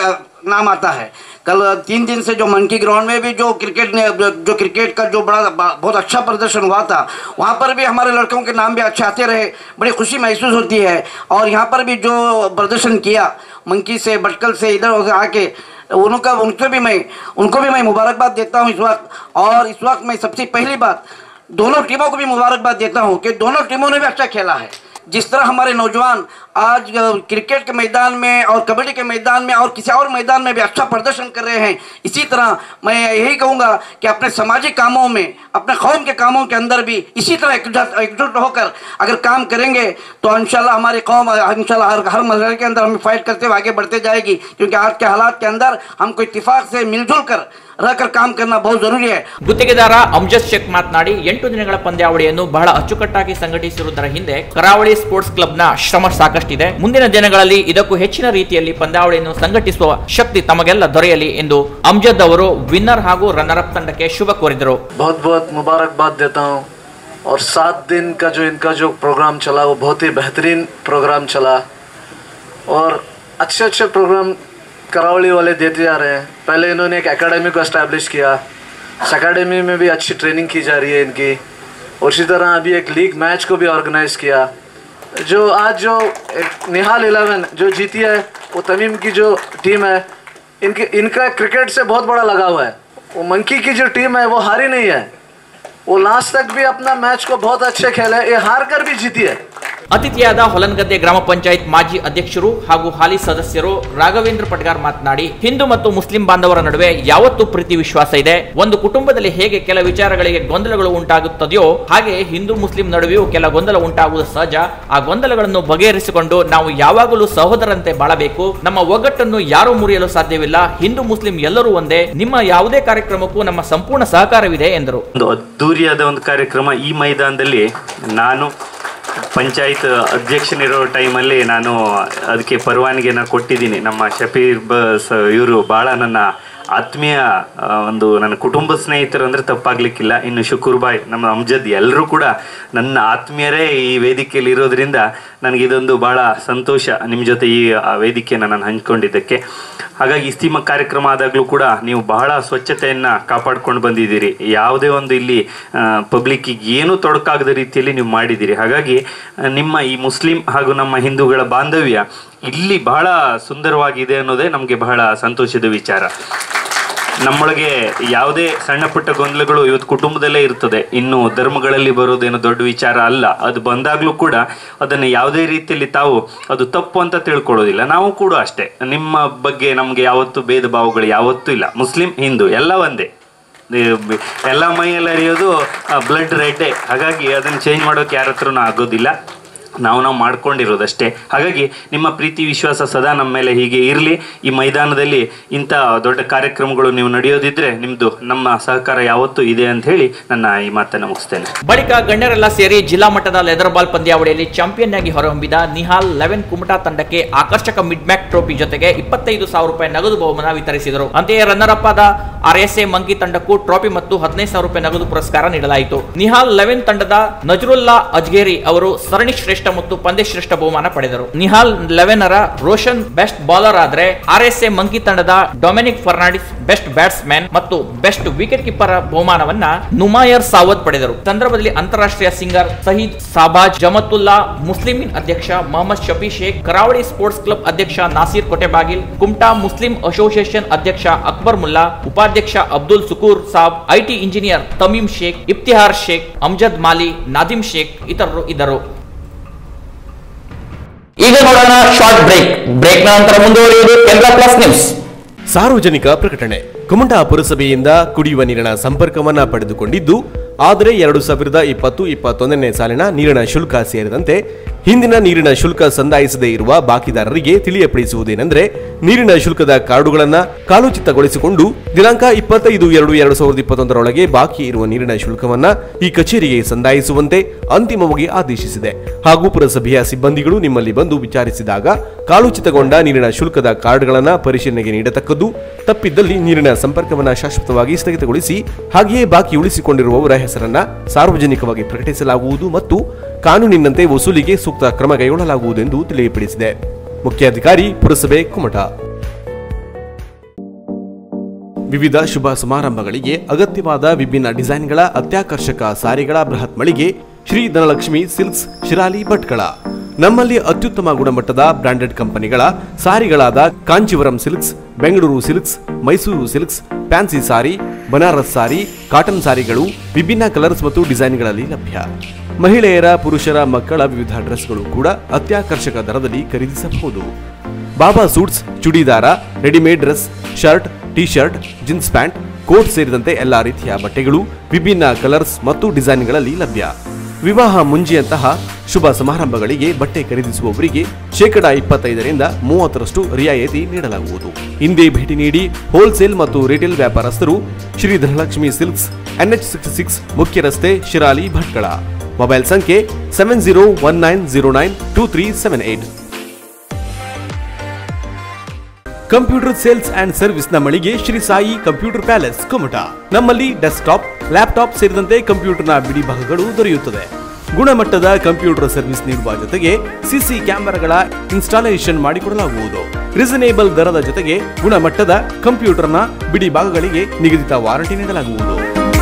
नाम आता है कल तीन दिन से जो मनकी ग्राउंड में भी जो क्रिकेट ने जो क्रिकेट का जो बड़ा बहुत अच्छा प्रदर्शन हुआ था वहाँ पर भी हमारे लड़कों के नाम भी अच्छे आते रहे बड़ी खुशी महसूस होती है और यहाँ पर भी जो प्रदर्शन किया मंकी से भटकल से इधर उधर आके उनका उनको भी मैं उनको भी मैं मुबारकबाद देता हूँ इस वक्त और इस वक्त मैं सबसे पहली बात दोनों टीमों को भी मुबारकबाद देता हूँ कि दोनों टीमों ने भी अच्छा खेला है जिस तरह हमारे नौजवान आज अ, क्रिकेट के मैदान में और कबड्डी के मैदान में और किसी और मैदान में भी अच्छा प्रदर्शन कर रहे हैं इसी तरह मैं यही कहूँगा कि अपने सामाजिक कामों में अपने कौम के कामों के अंदर भी इसी तरह एकजुट एकजुट होकर अगर काम करेंगे तो इंशाल्लाह हमारी कौम इंशाल्लाह हर हर मसले के अंदर हमें फाइट करते हुए आगे बढ़ते जाएगी क्योंकि आज के हालात के अंदर हमको इत्तेफाक से मिलजुल कर रहकर काम करना बहुत ज़रूरी है ಗುತ್ತಿಗೆದಾರ ಅಮ್ಜದ್ ಶೇಖ್ ಮಾತನಾಡಿ ಎಂಟು ದಿನಗಳ ಪಂದ್ಯಾವಳಿಯನ್ನು ಬಹಳ ಅಚ್ಚುಕಟ್ಟಾಗಿ ಸಂಘಟಿಸಿರುವುದರ ಹಿಂದೆ ಕರಾವಳಿ ಸ್ಪೋರ್ಟ್ಸ್ ಕ್ಲಬ್ನ ಶ್ರಮ ಸಾಕಷ್ಟಿದೆ ಮುಂದಿನ ದಿನಗಳಲ್ಲಿ ಇದಕ್ಕೂ ಹೆಚ್ಚಿನ ರೀತಿಯಲ್ಲಿ ಪಂದ್ಯಾವಳಿಯನ್ನು ಸಂಘಟಿಸುವ ಶಕ್ತಿ ತಮಗೆಲ್ಲ ದೊರೆಯಲಿ ಎಂದು ಅಮ್ಜದ್ ಅವರು ವಿನ್ನರ್ ಹಾಗೂ ರನ್ನರ್ ಅಪ್ ತಂಡಕ್ಕೆ ಶುಭ ಕೋರಿದರು बहुत बहुत मुबारकबाद देता हूँ और सात दिन का जो इनका जो प्रोग्राम चला वो बहुत ही बेहतरीन प्रोग्राम चला और अच्छे अच्छे प्रोग्राम करावली वाले देते जा रहे हैं पहले इन्होंने एक एकेडमी को इस्टेब्लिश किया इस एकेडमी में भी अच्छी ट्रेनिंग की जा रही है इनकी और इसी तरह अभी एक लीग मैच को भी ऑर्गेनाइज किया जो आज जो एक निहाल इलेवन जो जीती है वो तमीम की जो टीम है इनके इनका क्रिकेट से बहुत बड़ा लगाव है वो मंकी की जो टीम है वो हारी नहीं है वो लास्ट तक भी अपना मैच को बहुत अच्छे खेले ये हार कर भी जीती है ಅತಿಥಿಯಾದ ಹೊಲನಗದ್ದೆ ಗ್ರಾಮ ಪಂಚಾಯತ್ ಮಾಜಿ ಅಧ್ಯಕ್ಷರು ಹಾಗೂ ಹಾಲಿ ಸದಸ್ಯರು ರಾಘವೇಂದ್ರ ಪಟ್ಗಾರ್ ಮಾತನಾಡಿ ಹಿಂದೂ ಮತ್ತು ಮುಸ್ಲಿಂ ಬಾಂಧವರ ನಡುವೆ ಯಾವತ್ತೂ ಪ್ರೀತಿ ವಿಶ್ವಾಸ ಇದೆ ಒಂದು ಕುಟುಂಬದಲ್ಲಿ ಹೇಗೆ ಕೆಲ ವಿಚಾರಗಳಿಗೆ ಗೊಂದಲಗಳು ಉಂಟಾಗುತ್ತದೆಯೋ ಹಾಗೆ ಹಿಂದೂ ಮುಸ್ಲಿಂ ನಡುವೆಯೂ ಕೆಲ ಗೊಂದಲ ಉಂಟಾಗುವುದು ಸಹಜ ಆ ಗೊಂದಲಗಳನ್ನು ಬಗೆಹರಿಸಿಕೊಂಡು ನಾವು ಯಾವಾಗಲೂ ಸಹೋದರಂತೆ ಬಾಳಬೇಕು ನಮ್ಮ ಒಗ್ಗಟ್ಟನ್ನು ಯಾರೂ ಮುರಿಯಲು ಸಾಧ್ಯವಿಲ್ಲ ಹಿಂದೂ ಮುಸ್ಲಿಂ ಎಲ್ಲರೂ ಒಂದೇ ನಿಮ್ಮ ಯಾವುದೇ ಕಾರ್ಯಕ್ರಮಕ್ಕೂ ನಮ್ಮ ಸಂಪೂರ್ಣ ಸಹಕಾರವಿದೆ ಎಂದರು ಒಂದು ಅದ್ದೂರಿಯಾದ ಒಂದು ಕಾರ್ಯಕ್ರಮ ಈ ಮೈದಾನದಲ್ಲಿ ನಾನು ಪಂಚಾಯತ್ ಅಧ್ಯಕ್ಷನಿರೋ ಟೈಮಲ್ಲಿ ನಾನು ಅದಕ್ಕೆ ಪರವಾನಗಿನ ಕೊಟ್ಟಿದ್ದೀನಿ ನಮ್ಮ ಶಫೀರ್ ಬಸ್ ಇವರು ಭಾಳ ನನ್ನ ಆತ್ಮೀಯ ಆ, ಒಂದು ನನ್ನ ಕುಟುಂಬ ಸ್ನೇಹಿತರು ಅಂದರೆ ತಪ್ಪಾಗ್ಲಿಕ್ಕಿಲ್ಲ ಇನ್ನು ಶುಕೂರ್ ಬಾಯ್ ನಮ್ಮ ಅಮ್ಜದ್ ಎಲ್ಲರೂ ಕೂಡ ನನ್ನ ಆತ್ಮೀಯರೇ ಈ ವೇದಿಕೆಯಲ್ಲಿ ಇರೋದ್ರಿಂದ ನನಗೆ ಇದೊಂದು ಭಾಳ ಸಂತೋಷ ನಿಮ್ಮ ಜೊತೆ ಈ ಆ, ವೇದಿಕೆಯನ್ನು ನಾನು ಹಂಚ್ಕೊಂಡಿದ್ದಕ್ಕೆ ಹಾಗಾಗಿ ಇಸ್ತಿಮ ಕಾರ್ಯಕ್ರಮ ಆದಾಗಲೂ ಕೂಡ ನೀವು ಬಹಳ ಸ್ವಚ್ಛತೆಯನ್ನು ಕಾಪಾಡ್ಕೊಂಡು ಬಂದಿದ್ದೀರಿ ಯಾವುದೇ ಒಂದು ಇಲ್ಲಿ ಪಬ್ಲಿಕ್ಕಿಗೆ ಏನೂ ತೊಡಕಾಗದ ರೀತಿಯಲ್ಲಿ ನೀವು ಮಾಡಿದ್ದೀರಿ ಹಾಗಾಗಿ ಆ, ನಿಮ್ಮ ಈ ಮುಸ್ಲಿಂ ಹಾಗೂ ನಮ್ಮ ಹಿಂದೂಗಳ ಬಾಂಧವ್ಯ ಇಲ್ಲಿ ಬಹಳ ಸುಂದರವಾಗಿದೆ ಅನ್ನೋದೇ ನಮಗೆ ಬಹಳ ಸಂತೋಷದ ವಿಚಾರ ನಮ್ಮೊಳಗೆ ಯಾವುದೇ ಸಣ್ಣ ಪುಟ್ಟ ಗೊಂದಲಗಳು ಇವತ್ತು ಕುಟುಂಬದಲ್ಲೇ ಇರ್ತದೆ ಇನ್ನು ಧರ್ಮಗಳಲ್ಲಿ ಬರೋದೇನು ದೊಡ್ಡ ವಿಚಾರ ಅಲ್ಲ ಅದು ಬಂದಾಗಲೂ ಕೂಡ ಅದನ್ನು ಯಾವುದೇ ರೀತಿಯಲ್ಲಿ ತಾವು ಅದು ತಪ್ಪು ಅಂತ ತಿಳ್ಕೊಳ್ಳೋದಿಲ್ಲ ನಾವು ಕೂಡ ಅಷ್ಟೇ ನಿಮ್ಮ ಬಗ್ಗೆ ನಮಗೆ ಯಾವತ್ತೂ ಭೇದ ಭಾವಗಳು ಯಾವತ್ತೂ ಇಲ್ಲ ಮುಸ್ಲಿಂ ಹಿಂದೂ ಎಲ್ಲ ಒಂದೇ ಈ ಬ- ಎಲ್ಲ ಮೈಯಲ್ಲಿ ಹರಿಯೋದು ಬ್ಲಡ್ ರೆಡ್ಡೇ ಹಾಗಾಗಿ ಅದನ್ನು ಚೇಂಜ್ ಮಾಡೋಕೆ ಯಾರ ಹತ್ರನೂ ಆಗೋದಿಲ್ಲ ನಾವು ನಾವು ಮಾಡ್ಕೊಂಡಿರೋದಷ್ಟೇ ಹಾಗಾಗಿ ನಿಮ್ಮ ಪ್ರೀತಿ ವಿಶ್ವಾಸ ಸದಾ ನಮ್ಮ ಮೇಲೆ ಹೀಗೆ ಇರಲಿ ಈ ಮೈದಾನದಲ್ಲಿ ಇಂಥ ದೊಡ್ಡ ಕಾರ್ಯಕ್ರಮಗಳು ನೀವು ನಡೆಯೋದಿದ್ರೆ ನಿಮ್ಮದು ನಮ್ಮ ಸಹಕಾರ ಯಾವತ್ತೂ ಇದೆ ಅಂತ ಹೇಳಿ ನನ್ನ ಈ ಮಾತನ್ನು ಮುಗಿಸ್ತೇನೆ ಬಳಿಕ ಗಣ್ಯರೆಲ್ಲ ಸೇರಿ ಜಿಲ್ಲಾ ಮಟ್ಟದ ಲೆದರ್ ಬಾಲ್ ಪಂದ್ಯಾವಳಿಯಲ್ಲಿ ಚಾಂಪಿಯನ್ ಆಗಿ ಹೊರಹೊಮ್ಮಿದ ನಿಹಾಲ್ ಲೆವೆನ್ ಕುಮಟಾ ತಂಡಕ್ಕೆ ಆಕರ್ಷಕ ಮಿಡ್ ಮ್ಯಾಕ್ ಟ್ರೋಫಿ ಜೊತೆಗೆ ಇಪ್ಪತ್ತೈದು ಸಾವಿರ ರೂಪಾಯಿ ನಗದು ಬಹುಮಾನ ವಿತರಿಸಿದರು ಅಂತೆಯೇ ರನ್ನರ್ ಅಪ್ ಆದ ಆರ್ಎಸ್ಎ ಮಂಕಿ ತಂಡಕ್ಕೂ ಟ್ರೋಫಿ ಮತ್ತು ಹದಿನೈದು ಸಾವಿರ ರೂಪಾಯಿ ನಗದು ಪುರಸ್ಕಾರ ನೀಡಲಾಯಿತು ನಿಹಾಲ್ ಲೆವೆನ್ ತಂಡದ ನಜರುಲ್ಲಾ ಅಜ್ಗೇರಿ ಅವರು ಸರಣಿ ಶ್ರೇಷ್ಠ ಮತ್ತು ಪಂದ್ಯ ಶ್ರೇಷ್ಠ ಬಹುಮಾನ ಪಡೆದರು ನಿಹಾಲ್ ಲೆವೆನ್ ರ ರೋಷನ್ ಬೆಸ್ಟ್ ಬೌಲರ್ ಆದ್ರೆ ಆರ್ಎಸ್ಎ ಮಂಕಿ ತಂಡದ ಡೊಮಿನಿಕ್ ಫರ್ನಾಂಡಿಸ್ ಬೆಸ್ಟ್ ಬ್ಯಾಟ್ಸ್ಮನ್ ಮತ್ತು ಬೆಸ್ಟ್ ವಿಕೆಟ್ ಕೀಪರ್ ಬಹುಮಾನವನ್ನ ನುಮಾಯರ್ ಸಾವತ್ ಪಡೆದರು ಸಂದರ್ಭದಲ್ಲಿ ಅಂತಾರಾಷ್ಟ್ರೀಯ ಸಿಂಗರ್ ಸಹೀದ್ ಸಾಬಾಜ್ ಜಮತುಲ್ಲಾ ಮುಸ್ಲಿಮೀನ್ ಅಧ್ಯಕ್ಷ ಮೊಹಮ್ಮದ್ ಶಫಿ ಶೇಖ್ ಕರಾವಳಿ ಸ್ಪೋರ್ಟ್ಸ್ ಕ್ಲಬ್ ಅಧ್ಯಕ್ಷ ನಾಸೀರ್ ಕೊಟೆಬಾಗಿಲ್ ಕುಮ್ಟಾ ಮುಸ್ಲಿಂ ಅಸೋಸಿಯೇಷನ್ ಅಧ್ಯಕ್ಷ ಅಕ್ಬರ್ ಮುಲ್ಲಾ ಉಪಾಧ್ಯಕ್ಷ ಅಬ್ದುಲ್ ಸುಕೂರ್ ಸಾಬ್ ಐಟಿ ಇಂಜಿನಿಯರ್ ತಮೀಮ್ ಶೇಖ್ ಇಫ್ತಿಹಾರ್ ಶೇಖ್ ಅಮ್ಜದ್ ಮಾಲಿ ನಾದಿಮ್ ಶೇಖ್ ಇತರರು ಇದ್ದರು ಈಗ ನೋಡೋಣ ಶಾರ್ಟ್ ಬ್ರೇಕ್ ಬ್ರೇಕ್ನ ನಂತರ ಮುಂದುವರಿಯುವುದು ಕೇಂದ್ರ ಪ್ಲಸ್ ನ್ಯೂಸ್ ಸಾರ್ವಜನಿಕ ಪ್ರಕಟಣೆ ಕುಮಟಾ ಪುರಸಭೆಯಿಂದ ಕುಡಿಯುವ ನೀರಿನ ಸಂಪರ್ಕವನ್ನ ಪಡೆದುಕೊಂಡಿದ್ದು ಆದರೆ ಎರಡು ಸಾವಿರದ ಇಪ್ಪತ್ತು ಇಪ್ಪತ್ತೊಂದನೇ ಸಾಲಿನ ನೀರಿನ ಶುಲ್ಕ ಸೇರಿದಂತೆ ಹಿಂದಿನ ನೀರಿನ ಶುಲ್ಕ ಸಂದಾಯಿಸದೇ ಇರುವ ಬಾಕಿದಾರರಿಗೆ ತಿಳಿಯಪಡಿಸುವುದೇನೆಂದರೆ ನೀರಿನ ಶುಲ್ಕದ ಕಾರ್ಡುಗಳನ್ನ ಕಾಲೋಚಿತಗೊಳಿಸಿಕೊಂಡು ದಿನಾಂಕ ಇಪ್ಪತ್ತೈದು ಎರಡು ಎರಡು ಸಾವಿರದ ಇಪ್ಪತ್ತೊಂದರೊಳಗೆ ಬಾಕಿ ಇರುವ ನೀರಿನ ಶುಲ್ಕವನ್ನ ಈ ಕಚೇರಿಗೆ ಸಂದಾಯಿಸುವಂತೆ ಅಂತಿಮವಾಗಿ ಆದೇಶಿಸಿದೆ ಹಾಗೂ ಪುರಸಭೆಯ ಸಿಬ್ಬಂದಿಗಳು ನಿಮ್ಮಲ್ಲಿ ಬಂದು ವಿಚಾರಿಸಿದಾಗ ಕಾಲೋಚಿತಗೊಂಡ ನೀರಿನ ಶುಲ್ಕದ ಕಾರ್ಡ್ಗಳನ್ನ ಪರಿಶೀಲನೆಗೆ ನೀಡತಕ್ಕದ್ದು ತಪ್ಪಿದ್ದಲ್ಲಿ ನೀರಿನ ಸಂಪರ್ಕವನ್ನ ಶಾಶ್ವತವಾಗಿ ಸ್ಥಗಿತಗೊಳಿಸಿ ಹಾಗೆಯೇ ಬಾಕಿ ಉಳಿಸಿಕೊಂಡಿರುವವರ ಹೆಸರನ್ನ ಸಾರ್ವಜನಿಕವಾಗಿ ಪ್ರಕಟಿಸಲಾಗುವುದು ಮತ್ತು ಕಾನೂನಿನಂತೆ ವಸೂಲಿಗೆ ಸೂಕ್ತ ಕ್ರಮ ಕೈಗೊಳ್ಳಲಾಗುವುದು ಎಂದು ತಿಳಿಯಪಡಿಸಿದೆ ಮುಖ್ಯಾಧಿಕಾರಿ ಪುರಸಭೆ ಕುಮಟಾ ವಿವಿಧ ಶುಭ ಸಮಾರಂಭಗಳಿಗೆ ಅಗತ್ಯವಾದ ವಿಭಿನ್ನ ಡಿಸೈನ್ಗಳ ಅತ್ಯಾಕರ್ಷಕ ಸಾರಿಗಳ ಬೃಹತ್ ಮಳಿಗೆ ಶ್ರೀ ಧನಲಕ್ಷ್ಮಿ ಸಿಲ್ಕ್ಸ್ ಶಿರಾಲಿ ಭಟ್ಕಳ ನಮ್ಮಲ್ಲಿ ಅತ್ಯುತ್ತಮ ಗುಣಮಟ್ಟದ ಬ್ರಾಂಡೆಡ್ ಕಂಪನಿಗಳ ಸಾರಿಗಳಾದ Kanchivaram silks Bengaluru silks Mysuru silks fancy sari Banaras sari cotton ಸಾರಿಗಳು ವಿಭಿನ್ನ ಕಲರ್ಸ್ ಮತ್ತು ಡಿಸೈನ್ಗಳಲ್ಲಿ ಲಭ್ಯ ಮಹಿಳೆಯರ ಪುರುಷರ ಮಕ್ಕಳ ವಿವಿಧ ಡ್ರೆಸ್ಗಳು ಕೂಡ ಅತ್ಯಾಕರ್ಷಕ ದರದಲ್ಲಿ ಖರೀದಿಸಬಹುದು ಬಾಬಾ suits churidar readymade dress shirt T shirt jeans pant coat ಸೇರಿದಂತೆ ಎಲ್ಲಾ ರೀತಿಯ ಬಟ್ಟೆಗಳು ವಿಭಿನ್ನ ಕಲರ್ಸ್ ಮತ್ತು ಡಿಸೈನ್ಗಳಲ್ಲಿ ಲಭ್ಯ ವಿವಾಹ ಮುಂಜಿಯಂತಹ ಶುಭ ಸಮಾರಂಭಗಳಿಗೆ ಬಟ್ಟೆ ಖರೀದಿಸುವವರಿಗೆ ಶೇಕಡ ಇಪ್ಪತ್ತೈದರಿಂದ ಮೂವತ್ತರಷ್ಟು ರಿಯಾಯಿತಿ ನೀಡಲಾಗುವುದು ಹಿಂದೆ ಭೇಟಿ ನೀಡಿ ಹೋಲ್ಸೇಲ್ ಮತ್ತು ರಿಟೇಲ್ ವ್ಯಾಪಾರಸ್ಥರು Shri Dhanalakshmi silks NH six six ಮುಖ್ಯ ರಸ್ತೆ ಶಿರಾಲಿ ಭಟ್ಕಳ ಮೊಬೈಲ್ ಸಂಖ್ಯೆ seven zero one nine zero nine two three seven eight computer sales and service ನ ಮಳಿಗೆ ಶ್ರೀ ಸಾಯಿ ಕಂಪ್ಯೂಟರ್ ಪ್ಯಾಲೇಸ್ ಕುಮಟ ನಮ್ಮಲ್ಲಿ ಡೆಸ್ಕ್ಟಾಪ್ ಲ್ಯಾಪ್ಟಾಪ್ ಸೇರಿದಂತೆ ಕಂಪ್ಯೂಟರ್ನ ಬಿಡಿ ಭಾಗಗಳು ದೊರೆಯುತ್ತದೆ ಗುಣಮಟ್ಟದ ಕಂಪ್ಯೂಟರ್ ಸರ್ವಿಸ್ ನೀಡುವ ಜೊತೆಗೆ ಸಿಸಿ ಕ್ಯಾಮೆರಾಗಳ ಇನ್ಸ್ಟಾಲೇಷನ್ ಮಾಡಿಕೊಡಲಾಗುವುದು ರೀಸನೇಬಲ್ ದರದ ಜೊತೆಗೆ ಗುಣಮಟ್ಟದ ಕಂಪ್ಯೂಟರ್ನ ಬಿಡಿ ಭಾಗಗಳಿಗೆ ನಿಗದಿತ ವಾರಂಟಿ ನೀಡಲಾಗುವುದು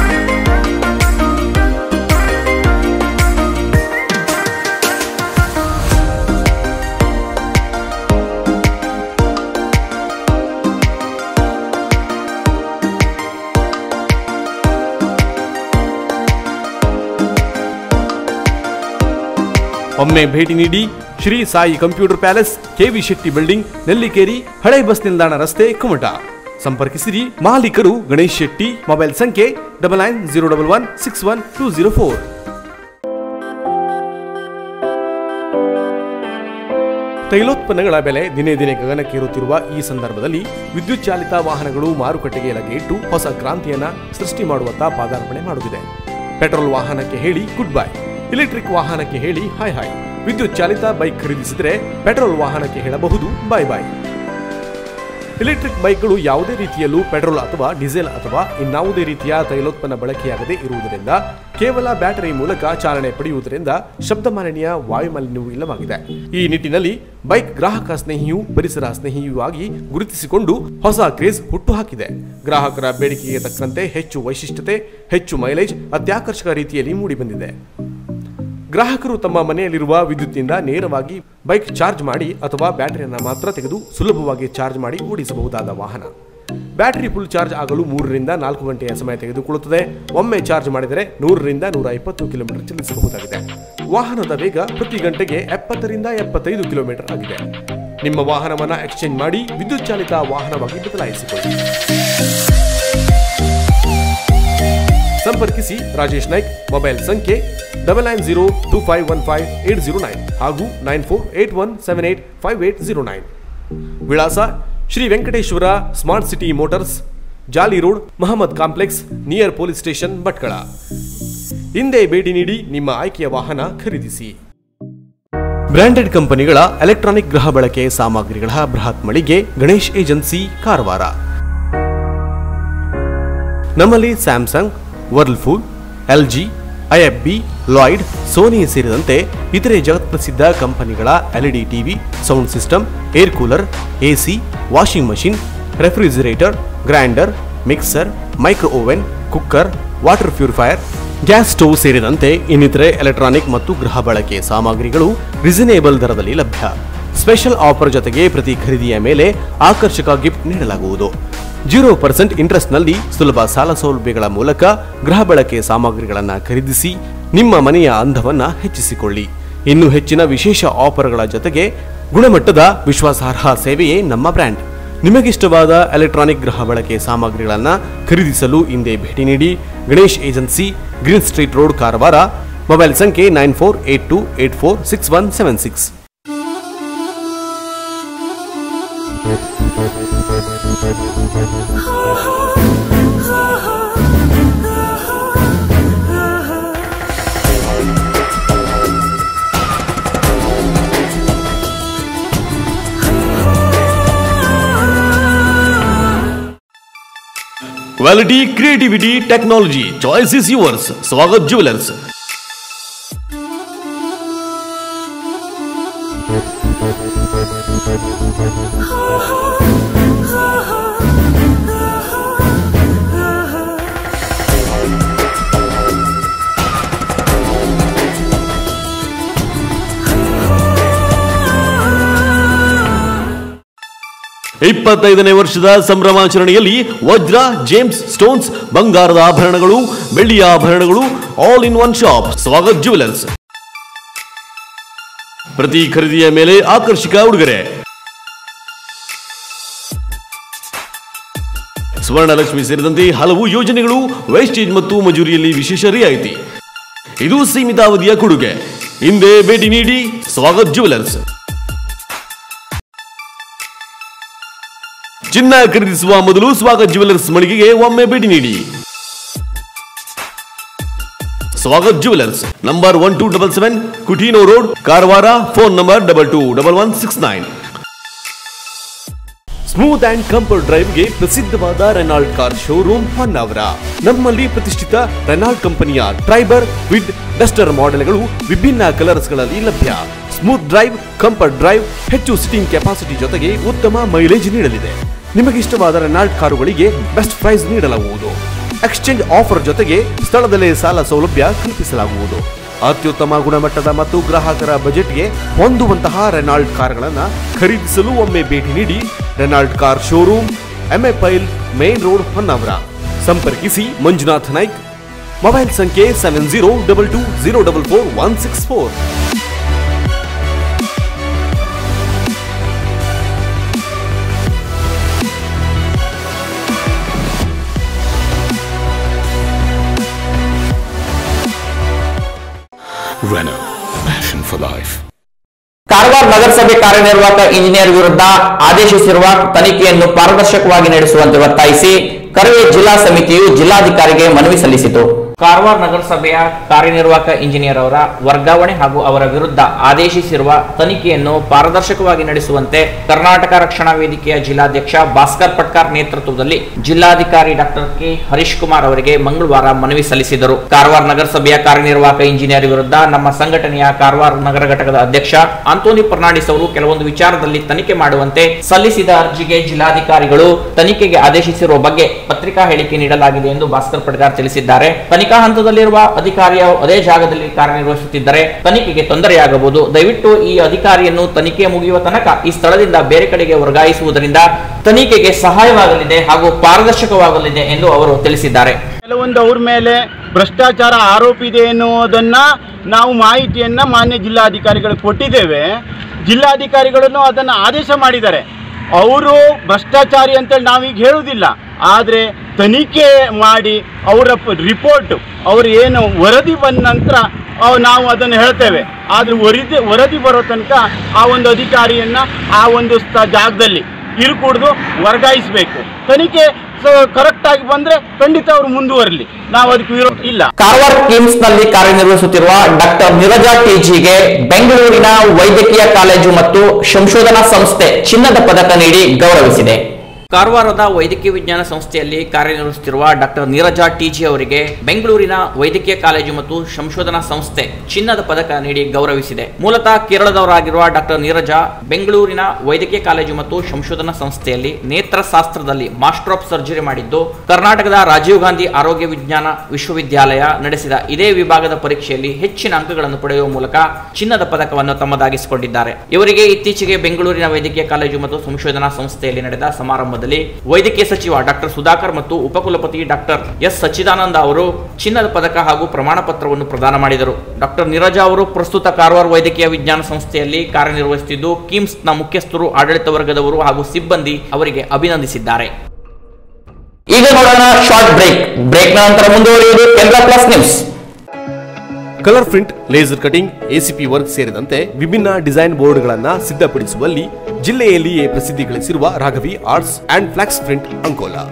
ಒಮ್ಮೆ ಭೇಟಿ ನೀಡಿ Shri Sai computer palace KV Shetty building Nellikeri ಹಳೆ ಬಸ್ ನಿಲ್ದಾಣ ರಸ್ತೆ ಕುಮಟ ಸಂಪರ್ಕಿಸಿರಿ ಮಾಲೀಕರು ಗಣೇಶ್ ಶೆಟ್ಟಿ ಮೊಬೈಲ್ ಸಂಖ್ಯೆ double nine zero double one six one two zero four ತೈಲೋತ್ಪನ್ನಗಳ ಬೆಲೆ ದಿನೇ ದಿನೇ ಗಗನಕ್ಕೇರುತ್ತಿರುವ ಈ ಸಂದರ್ಭದಲ್ಲಿ ವಿದ್ಯುತ್ ಚಾಲಿತ ವಾಹನಗಳು ಮಾರುಕಟ್ಟೆಗೆ ಲಗ್ಗೆ ಇಟ್ಟು ಹೊಸ ಕ್ರಾಂತಿಯನ್ನ ಸೃಷ್ಟಿ ಮಾಡುವತ್ತ ಪಾದಾರ್ಪಣೆ ಮಾಡುತ್ತಿದೆ ಪೆಟ್ರೋಲ್ ವಾಹನಕ್ಕೆ ಹೇಳಿ ಗುಡ್ ಬೈ ಇಲೆಕ್ಟ್ರಿಕ್ ವಾಹನಕ್ಕೆ ಹೇಳಿ ಹಾಯ್ ಹಾಯ್ ವಿದ್ಯುತ್ ಚಾಲಿತ ಬೈಕ್ ಖರೀದಿಸಿದರೆ ಪೆಟ್ರೋಲ್ ವಾಹನಕ್ಕೆ ಹೇಳಬಹುದು ಬಾಯ್ ಬಾಯ್ ಎಲೆಕ್ಟ್ರಿಕ್ ಬೈಕ್ಗಳು ಯಾವುದೇ ರೀತಿಯಲ್ಲೂ ಪೆಟ್ರೋಲ್ ಅಥವಾ ಡೀಸೆಲ್ ಅಥವಾ ಇನ್ನಾವುದೇ ರೀತಿಯ ತೈಲೋತ್ಪನ್ನ ಬಳಕೆಯಾಗದೇ ಇರುವುದರಿಂದ ಕೇವಲ ಬ್ಯಾಟರಿ ಮೂಲಕ ಚಾಲನೆ ಪಡೆಯುವುದರಿಂದ ಶಬ್ದ ಮಾಲಿನ್ಯ ವಾಯುಮಾಲಿನ್ಯವೂ ಇಲ್ಲವಾಗಿದೆ ಈ ನಿಟ್ಟಿನಲ್ಲಿ ಬೈಕ್ ಗ್ರಾಹಕ ಸ್ನೇಹಿಯೂ ಪರಿಸರ ಸ್ನೇಹಿಯೂ ಆಗಿ ಗುರುತಿಸಿಕೊಂಡು ಹೊಸ ಕ್ರೇಜ್ ಹುಟ್ಟುಹಾಕಿದೆ ಗ್ರಾಹಕರ ಬೇಡಿಕೆಗೆ ತಕ್ಕಂತೆ ಹೆಚ್ಚು ವೈಶಿಷ್ಟ್ಯತೆ ಹೆಚ್ಚು ಮೈಲೇಜ್ ಅತ್ಯಾಕರ್ಷಕ ರೀತಿಯಲ್ಲಿ ಮೂಡಿಬಂದಿದೆ ಗ್ರಾಹಕರು ತಮ್ಮ ಮನೆಯಲ್ಲಿರುವ ವಿದ್ಯುತ್ನಿಂದ ನೇರವಾಗಿ ಬೈಕ್ ಚಾರ್ಜ್ ಮಾಡಿ ಅಥವಾ ಬ್ಯಾಟರಿಯನ್ನು ಮಾತ್ರ ತೆಗೆದು ಸುಲಭವಾಗಿ ಚಾರ್ಜ್ ಮಾಡಿ ಓಡಿಸಬಹುದಾದ ವಾಹನ ಬ್ಯಾಟರಿ ಫುಲ್ ಚಾರ್ಜ್ ಆಗಲು ಮೂರರಿಂದ ನಾಲ್ಕು ಗಂಟೆಯ ಸಮಯ ತೆಗೆದುಕೊಳ್ಳುತ್ತದೆ ಒಮ್ಮೆ ಚಾರ್ಜ್ ಮಾಡಿದರೆ ನೂರರಿಂದ ನೂರ ಇಪ್ಪತ್ತು ಕಿಲೋಮೀಟರ್ ಚಲಿಸಬಹುದಾಗಿದೆ ವಾಹನದ ವೇಗ ಪ್ರತಿ ಗಂಟೆಗೆ ಎಪ್ಪತ್ತರಿಂದ ಎಪ್ಪತ್ತೈದು ಕಿಲೋಮೀಟರ್ ಆಗಿದೆ ನಿಮ್ಮ ವಾಹನವನ್ನು ಎಕ್ಸ್ಚೇಂಜ್ ಮಾಡಿ ವಿದ್ಯುತ್ ಚಾಲಿತ ವಾಹನವಾಗಿ ಬದಲಾಯಿಸಿಕೊಳ್ಳಿ ಸಂಪರ್ಕಿಸಿ ರಾಜೇಶ್ ನಾಯ್ಕ್ ಮೊಬೈಲ್ ಸಂಖ್ಯೆ double nine zero two five one five eight zero nine ಹಾಗೂ nine four eight one seven eight five eight zero nine ವಿಳಾಸ Shri Venkateshwara smart city motors Jali road Mohammed complex near police station Bhatkal ಹಿಂದೆ ಭೇಟಿ ನೀಡಿ ನಿಮ್ಮ ಆಯ್ಕೆಯ ವಾಹನ ಖರೀದಿಸಿ ಬ್ರಾಂಡೆಡ್ ಕಂಪನಿಗಳ ಎಲೆಕ್ಟ್ರಾನಿಕ್ ಗೃಹ ಬಳಕೆ ಸಾಮಗ್ರಿಗಳ ಬೃಹತ್ ಮಳಿಗೆ ಗಣೇಶ್ ಏಜೆನ್ಸಿ ಕಾರವಾರ ನಮ್ಮಲ್ಲಿ Samsung Whirlpool LG IFB Lloyd Sony ಸೇರಿದಂತೆ ಇತರೆ ಜಗತ್ಪ್ರಸಿದ್ಧ ಕಂಪನಿಗಳ LED TV sound system air cooler AC washing machine refrigerator grinder mixer micro oven cooker water purifier gas stove ಸೇರಿದಂತೆ ಇನ್ನಿತರೆ ಎಲೆಕ್ಟ್ರಾನಿಕ್ ಮತ್ತು ಗೃಹ ಬಳಕೆ ಸಾಮಗ್ರಿಗಳು ರಿಸನೇಬಲ್ ದರದಲ್ಲಿ ಲಭ್ಯ ಸ್ಪೆಷಲ್ ಆಫರ್ ಜೊತೆಗೆ ಪ್ರತಿ ಖರೀದಿಯ ಮೇಲೆ ಆಕರ್ಷಕ ಗಿಫ್ಟ್ ನೀಡಲಾಗುವುದು ಜೀರೋ ಪರ್ಸೆಂಟ್ ಇಂಟ್ರೆಸ್ಟ್ನಲ್ಲಿ ಸುಲಭ ಸಾಲ ಸೌಲಭ್ಯಗಳ ಮೂಲಕ ಗೃಹ ಬಳಕೆ ಸಾಮಗ್ರಿಗಳನ್ನು ಖರೀದಿಸಿ ನಿಮ್ಮ ಮನೆಯ ಅಂದವನ್ನ ಹೆಚ್ಚಿಸಿಕೊಳ್ಳಿ ಇನ್ನು ಹೆಚ್ಚಿನ ವಿಶೇಷ ಆಫರ್ಗಳ ಜೊತೆಗೆ ಗುಣಮಟ್ಟದ ವಿಶ್ವಾಸಾರ್ಹ ಸೇವೆಯೇ ನಮ್ಮ ಬ್ರ್ಯಾಂಡ್ ನಿಮಗಿಷ್ಟವಾದ ಎಲೆಕ್ಟ್ರಾನಿಕ್ ಗೃಹ ಬಳಕೆ ಸಾಮಗ್ರಿಗಳನ್ನು ಖರೀದಿಸಲು ಹಿಂದೆ ಭೇಟಿ ನೀಡಿ Ganesh agency green street road Karwar mobile ಸಂಖ್ಯೆ nine four eight two eight four six one seven six quality creativity technology choice is yours Swagat jewellers ಇಪ್ಪತ್ತೈದನೇ ವರ್ಷದ ಸಂಭ್ರಮಾಚರಣೆಯಲ್ಲಿ ವಜ್ರ ಜೇಮ್ಸ್ ಸ್ಟೋನ್ಸ್ ಬಂಗಾರದ ಆಭರಣಗಳು ಬೆಳ್ಳಿಯ ಆಭರಣಗಳು all in one shop Swagat jewellers ಪ್ರತಿ ಖರೀದಿಯ ಮೇಲೆ ಆಕರ್ಷಕ ಉಡುಗೊರೆ ಸ್ವರ್ಣಲಕ್ಷ್ಮಿ ಸೇರಿದಂತೆ ಹಲವು ಯೋಜನೆಗಳು ವೇಸ್ಟೇಜ್ ಮತ್ತು ಮಜೂರಿಯಲ್ಲಿ ವಿಶೇಷ ರಿಯಾಯಿತಿ ಇದು ಸೀಮಿತ ಅವಧಿಯ ಕೊಡುಗೆ ಹಿಂದೆ ಭೇಟಿ ನೀಡಿ ಸ್ವಾಗತ್ ಜುವೆಲರ್ಸ್ ಚಿನ್ನ ಖರೀದಿಸುವ ಮೊದಲು ಸ್ವಾಗತ್ ಜುವೆಲರ್ಸ್ ಮಳಿಗೆಗೆ ಒಮ್ಮೆ ಭೇಟಿ ನೀಡಿ Swagat jewellers number one two double seven Coutinho road Karwar phone number double two double one six nine smooth and comfort ಡ್ರೈವ್ಗೆ ಪ್ರಸಿದ್ಧವಾದ ರೆನಾಲ್ಡ್ ಕಾರ್ ಶೋರೂಮ್ ಹೊನ್ನಾವರ ನಮ್ಮಲ್ಲಿ ಪ್ರತಿಷ್ಠಿತ ರೆನಾಲ್ಡ್ ಕಂಪನಿಯ ಟ್ರೈಬರ್ ವಿಡ್ ಡಸ್ಟರ್ ಮಾಡೆಲ್ಗಳು ವಿಭಿನ್ನ ಕಲರ್ಸ್ಗಳಲ್ಲಿ ಲಭ್ಯ ಸ್ಮೂತ್ ಡ್ರೈವ್ ಕಂಫರ್ಟ್ ಡ್ರೈವ್ ಹೆಚ್ಚು ಸಿಟಿಂಗ್ ಕೆಪಾಸಿಟಿ ಜೊತೆಗೆ ಉತ್ತಮ ಮೈಲೇಜ್ ನೀಡಲಿದೆ ನಿಮಗೆ ಇಷ್ಟವಾದ ರೆನಾಲ್ಡ್ ಕಾರುಗಳಿಗೆ ಬೆಸ್ಟ್ ಪ್ರೈಸ್ ನೀಡಲಾಗುವುದು ಎಕ್ಸ್ಚೇಂಜ್ ಆಫರ್ ಜೊತೆಗೆ ಸ್ಥಳದಲ್ಲೇ ಸಾಲ ಸೌಲಭ್ಯ ಕಲ್ಪಿಸಲಾಗುವುದು ಅತ್ಯುತ್ತಮ ಗುಣಮಟ್ಟದ ಮತ್ತು ಗ್ರಾಹಕರ ಬಜೆಟ್ಗೆ ಹೊಂದುವಂತಹ ರೆನಾಲ್ಡ್ ಕಾರ್ಗಳನ್ನು ಖರೀದಿಸಲು ಒಮ್ಮೆ ಭೇಟಿ ನೀಡಿ ರೆನಾಲ್ಡ್ ಕಾರ್ ಶೋರೂಮ್ ಎಂಎ ಪೈಲ್ ಮೇನ್ ರೋಡ್ ಹೊನ್ನಾವರ ಸಂಪರ್ಕಿಸಿ ಮಂಜುನಾಥ್ ನಾಯ್ಕ್ ಮೊಬೈಲ್ ಸಂಖ್ಯೆ seven zero double two zero double four one six four Renault, passion for life. Karwar ನಗರಸಭೆ ಕಾರ್ಯನಿರ್ವಾಹಕ ಇಂಜಿನಿಯರ್ ವಿರುದ್ಧ ಆದೇಶಿಸಿರುವ ತನಿಖೆಯನ್ನು ಪಾರದರ್ಶಕವಾಗಿ ನಡೆಸುವಂತೆ ಒತ್ತಾಯಿಸಿ ಕರವೇ ಜಿಲ್ಲಾ ಸಮಿತಿಯು ಜಿಲ್ಲಾಧಿಕಾರಿಗೆ ಮನವಿ ಸಲ್ಲಿಸಿತು ಕಾರವಾರ ನಗರಸಭೆಯ ಕಾರ್ಯನಿರ್ವಾಹಕ ಇಂಜಿನಿಯರ್ ಅವರ ವರ್ಗಾವಣೆ ಹಾಗೂ ಅವರ ವಿರುದ್ಧ ಆದೇಶಿಸಿರುವ ತನಿಖೆಯನ್ನು ಪಾರದರ್ಶಕವಾಗಿ ನಡೆಸುವಂತೆ ಕರ್ನಾಟಕ ರಕ್ಷಣಾ ವೇದಿಕೆಯ ಜಿಲ್ಲಾಧ್ಯಕ್ಷ ಭಾಸ್ಕರ್ ಪಟ್ಕಾರ್ ನೇತೃತ್ವದಲ್ಲಿ ಜಿಲ್ಲಾಧಿಕಾರಿ ಡಾಕ್ಟರ್ ಕೆ ಹರೀಶ್ ಕುಮಾರ್ ಅವರಿಗೆ ಮಂಗಳವಾರ ಮನವಿ ಸಲ್ಲಿಸಿದರು ಕಾರವಾರ ನಗರಸಭೆಯ ಕಾರ್ಯನಿರ್ವಾಹಕ ಇಂಜಿನಿಯರ್ ವಿರುದ್ಧ ನಮ್ಮ ಸಂಘಟನೆಯ ಕಾರವಾರ ನಗರ ಘಟಕದ ಅಧ್ಯಕ್ಷ ಆಂಟೋನಿ ಫರ್ನಾಂಡಿಸ್ ಅವರು ಕೆಲವೊಂದು ವಿಚಾರದಲ್ಲಿ ತನಿಖೆ ಮಾಡುವಂತೆ ಸಲ್ಲಿಸಿದ ಅರ್ಜಿಗೆ ಜಿಲ್ಲಾಧಿಕಾರಿಗಳು ತನಿಖೆಗೆ ಆದೇಶಿಸಿರುವ ಬಗ್ಗೆ ಪತ್ರಿಕಾ ಹೇಳಿಕೆ ನೀಡಲಾಗಿದೆ ಎಂದು ಭಾಸ್ಕರ್ ಪಟ್ಕಾರ್ ತಿಳಿಸಿದ್ದಾರೆ ತನಿಖಾ ಹಂತದಲ್ಲಿರುವ ಅಧಿಕಾರಿಯ ಅದೇ ಜಾಗದಲ್ಲಿ ಕಾರ್ಯನಿರ್ವಹಿಸುತ್ತಿದ್ದರೆ ತನಿಖೆಗೆ ತೊಂದರೆಯಾಗಬಹುದು ದಯವಿಟ್ಟು ಈ ಅಧಿಕಾರಿಯನ್ನು ತನಿಖೆ ಮುಗಿಯುವ ತನಕ ಈ ಸ್ಥಳದಿಂದ ಬೇರೆ ಕಡೆಗೆ ವರ್ಗಾಯಿಸುವುದರಿಂದ ತನಿಖೆಗೆ ಸಹಾಯವಾಗಲಿದೆ ಹಾಗೂ ಪಾರದರ್ಶಕವಾಗಲಿದೆ ಎಂದು ಅವರು ತಿಳಿಸಿದ್ದಾರೆ ಕೆಲವೊಂದು ಅವ್ರ ಮೇಲೆ ಭ್ರಷ್ಟಾಚಾರ ಆರೋಪ ಇದೆ ಎನ್ನುವುದನ್ನ ನಾವು ಮಾಹಿತಿಯನ್ನ ಮಾನ್ಯ ಜಿಲ್ಲಾಧಿಕಾರಿಗಳಿಗೆ ಕೊಟ್ಟಿದ್ದೇವೆ ಜಿಲ್ಲಾಧಿಕಾರಿಗಳನ್ನು ಅದನ್ನು ಆದೇಶ ಮಾಡಿದ್ದಾರೆ ಅವರು ಭ್ರಷ್ಟಾಚಾರಿ ಅಂತೇಳಿ ನಾವೀಗ ಹೇಳುವುದಿಲ್ಲ ಆದರೆ ತನಿಖೆ ಮಾಡಿ ಅವರ ರಿಪೋರ್ಟ್ ಅವರು ಏನು ವರದಿ ಬಂದ ನಂತರ ಅವ್ ನಾವು ಅದನ್ನು ಹೇಳ್ತೇವೆ ಆದರೆ ವರದಿ ವರದಿ ಬರೋ ತನಕ ಆ ಒಂದು ಅಧಿಕಾರಿಯನ್ನು ಆ ಒಂದು ಸ್ಥ ಜಾಗದಲ್ಲಿ ಇರುಕೂಡ್ದು ವರ್ಗಾಯಿಸಬೇಕು ತನಿಖೆ ಕರೆಕ್ಟ್ ಆಗಿ ಬಂದ್ರೆ ಖಂಡಿತ ಅವರು ಮುಂದುವರಲಿ ನಾವು ಅದಕ್ಕೆ ವಿರೋಧ ಇಲ್ಲ ಕಾರವಾರ ಕಿಮ್ಸ್ ನಲ್ಲಿ ಕಾರ್ಯನಿರ್ವಹಿಸುತ್ತಿರುವ ಡಾಕ್ಟರ್ ನಿರಜಾ ಟಿಜಿಗೆ ಬೆಂಗಳೂರಿನ ವೈದ್ಯಕೀಯ ಕಾಲೇಜು ಮತ್ತು ಸಂಶೋಧನಾ ಸಂಸ್ಥೆ ಚಿನ್ನದ ಪದಕ ನೀಡಿ ಗೌರವಿಸಿದೆ ಕಾರವಾರದ ವೈದ್ಯಕೀಯ ವಿಜ್ಞಾನ ಸಂಸ್ಥೆಯಲ್ಲಿ ಕಾರ್ಯನಿರ್ವಹಿಸುತ್ತಿರುವ ಡಾಕ್ಟರ್ ನೀರಜಾ ಟಿಜಿ ಅವರಿಗೆ ಬೆಂಗಳೂರಿನ ವೈದ್ಯಕೀಯ ಕಾಲೇಜು ಮತ್ತು ಸಂಶೋಧನಾ ಸಂಸ್ಥೆ ಚಿನ್ನದ ಪದಕ ನೀಡಿ ಗೌರವಿಸಿದೆ ಮೂಲತಃ ಕೇರಳದವರಾಗಿರುವ ಡಾಕ್ಟರ್ ನೀರಜಾ ಬೆಂಗಳೂರಿನ ವೈದ್ಯಕೀಯ ಕಾಲೇಜು ಮತ್ತು ಸಂಶೋಧನಾ ಸಂಸ್ಥೆಯಲ್ಲಿ ನೇತ್ರಶಾಸ್ತ್ರದಲ್ಲಿ ಮಾಸ್ಟರ್ ಆಫ್ ಸರ್ಜರಿ ಮಾಡಿದ್ದು ಕರ್ನಾಟಕದ ರಾಜೀವ್ ಗಾಂಧಿ ಆರೋಗ್ಯ ವಿಜ್ಞಾನ ವಿಶ್ವವಿದ್ಯಾಲಯ ನಡೆಸಿದ ಇದೇ ವಿಭಾಗದ ಪರೀಕ್ಷೆಯಲ್ಲಿ ಹೆಚ್ಚಿನ ಅಂಕಗಳನ್ನು ಪಡೆಯುವ ಮೂಲಕ ಚಿನ್ನದ ಪದಕವನ್ನು ತಮ್ಮದಾಗಿಸಿಕೊಂಡಿದ್ದಾರೆ ಇವರಿಗೆ ಇತ್ತೀಚೆಗೆ ಬೆಂಗಳೂರಿನ ವೈದ್ಯಕೀಯ ಕಾಲೇಜು ಮತ್ತು ಸಂಶೋಧನಾ ಸಂಸ್ಥೆಯಲ್ಲಿ ನಡೆದ ಸಮಾರಂಭದಲ್ಲಿ ವೈದ್ಯಕೀಯ ಸಚಿವ ಡಾಕ್ಟರ್ ಸುಧಾಕರ್ ಮತ್ತು ಉಪಕುಲಪತಿ ಡಾಕ್ಟರ್ ಎಸ್ ಸಚ್ಚಿದಾನಂದ ಅವರು ಚಿನ್ನದ ಪದಕ ಹಾಗೂ ಪ್ರಮಾಣ ಪತ್ರವನ್ನು ಪ್ರದಾನ ಮಾಡಿದರು ಡಾಕ್ಟರ್ ನೀರಜಾ ಅವರು ಪ್ರಸ್ತುತ ಕಾರವಾರ ವೈದ್ಯಕೀಯ ವಿಜ್ಞಾನ ಸಂಸ್ಥೆಯಲ್ಲಿ ಕಾರ್ಯನಿರ್ವಹಿಸುತ್ತಿದ್ದು ಕಿಮ್ಸ್ನ ಮುಖ್ಯಸ್ಥರು ಆಡಳಿತ ವರ್ಗದವರು ಹಾಗೂ ಸಿಬ್ಬಂದಿ ಅವರಿಗೆ ಅಭಿನಂದಿಸಿದ್ದಾರೆ ಈಗ ನೋಡೋಣ ಶಾರ್ಟ್ ಬ್ರೇಕ್ ಬ್ರೇಕ್ ನಂತರ ಮುಂದುವರಿಯುವುದು Kendra plus news colour print laser cutting ACP work ಸೇರಿದಂತೆ ವಿಭಿನ್ನ ಡಿಸೈನ್ ಬೋರ್ಡ್ಗಳನ್ನ ಸಿದ್ಧಪಡಿಸುವಲ್ಲಿ ಜಿಲ್ಲೆಯಲ್ಲಿಯೇ ಪ್ರಸಿದ್ಧಿ ಗಳಿಸಿರುವ Raghavi arts and flex print Ankola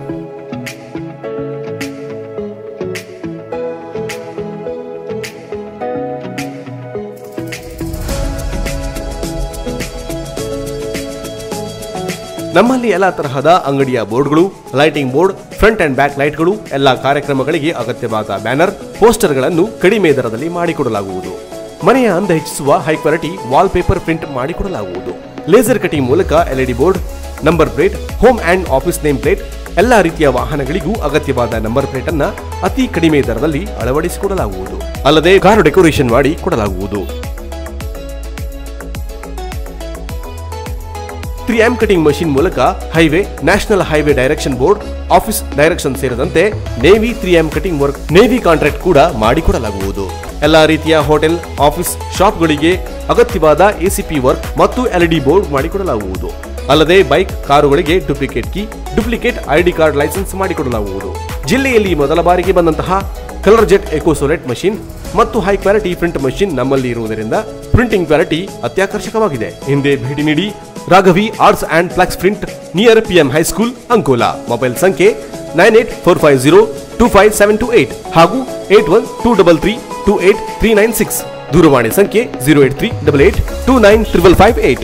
ನಮ್ಮಲ್ಲಿ ಎಲ್ಲ ತರಹದ ಅಂಗಡಿಯ ಬೋರ್ಡ್ಗಳು lighting board front and back ಲೈಟ್ಗಳು ಎಲ್ಲ ಕಾರ್ಯಕ್ರಮಗಳಿಗೆ ಅಗತ್ಯವಾದ ಬ್ಯಾನರ್ ಪೋಸ್ಟರ್ಗಳನ್ನು ಕಡಿಮೆ ದರದಲ್ಲಿ ಮಾಡಿಕೊಡಲಾಗುವುದು ಮನೆಯ ಅಂದ ಹೆಚ್ಚಿಸುವ high quality wall paper print ಮಾಡಿಕೊಡಲಾಗುವುದು ಲೇಸರ್ ಕಟಿಂಗ್ ಮೂಲಕ LED board number plate home and office name plate ಎಲ್ಲ ರೀತಿಯ ವಾಹನಗಳಿಗೂ ಅಗತ್ಯವಾದ ನಂಬರ್ ಪ್ಲೇಟ್ ಅನ್ನ ಅತಿ ಕಡಿಮೆ ದರದಲ್ಲಿ ಅಳವಡಿಸಿಕೊಡಲಾಗುವುದು ಅಲ್ಲದೆ ಕಾರು ಡೆಕೋರೇಷನ್ ಮಾಡಿ ಕೊಡಲಾಗುವುದು ತ್ರೀ ಎಂ ಕಟಿಂಗ್ ಮಷಿನ್ ಮೂಲಕ highway national highway direction board office direction ಸೇರಿದಂತೆ navy three M cutting work navy contract ಕೂಡ ಮಾಡಿಕೊಡಲಾಗುವುದು ಎಲ್ಲಾ ರೀತಿಯ ಹೋಟೆಲ್ ಆಫೀಸ್ ಶಾಪ್ಗಳಿಗೆ ಅಗತ್ಯವಾದ ಎಸಿಪಿ ವರ್ಕ್ ಮತ್ತು ಎಲ್ಇಡಿ ಬೋರ್ಡ್ ಮಾಡಿಕೊಡಲಾಗುವುದು ಅಲ್ಲದೆ ಬೈಕ್ ಕಾರುಗಳಿಗೆ duplicate key duplicate ID card licence ಮಾಡಿಕೊಡಲಾಗುವುದು ಜಿಲ್ಲೆಯಲ್ಲಿ ಮೊದಲ ಬಾರಿಗೆ ಬಂದಂತಹ ಕಲರ್ ಜೆಟ್ ಎಕೋಸೋಲೆಟ್ ಮಷಿನ್ ಮತ್ತು ಹೈ ಕ್ವಾಲಿಟಿ ಪ್ರಿಂಟ್ ಮಷಿನ್ ನಮ್ಮಲ್ಲಿ ಇರುವುದರಿಂದ ಪ್ರಿಂಟಿಂಗ್ ಕ್ವಾಲಿಟಿ ಅತ್ಯಾಕರ್ಷಕವಾಗಿದೆ ಹಿಂದೆ ಭೇಟಿ ನೀಡಿ Raghavi arts and flex print near PM high school Ankola mobile ಸಂಖ್ಯೆ nine eight four five zero two five seven two eight ಹಾಗೂ eight one two double three two eight three nine six ದೂರವಾಣಿ ಸಂಖ್ಯೆ zero eight three double eight two nine triple five eight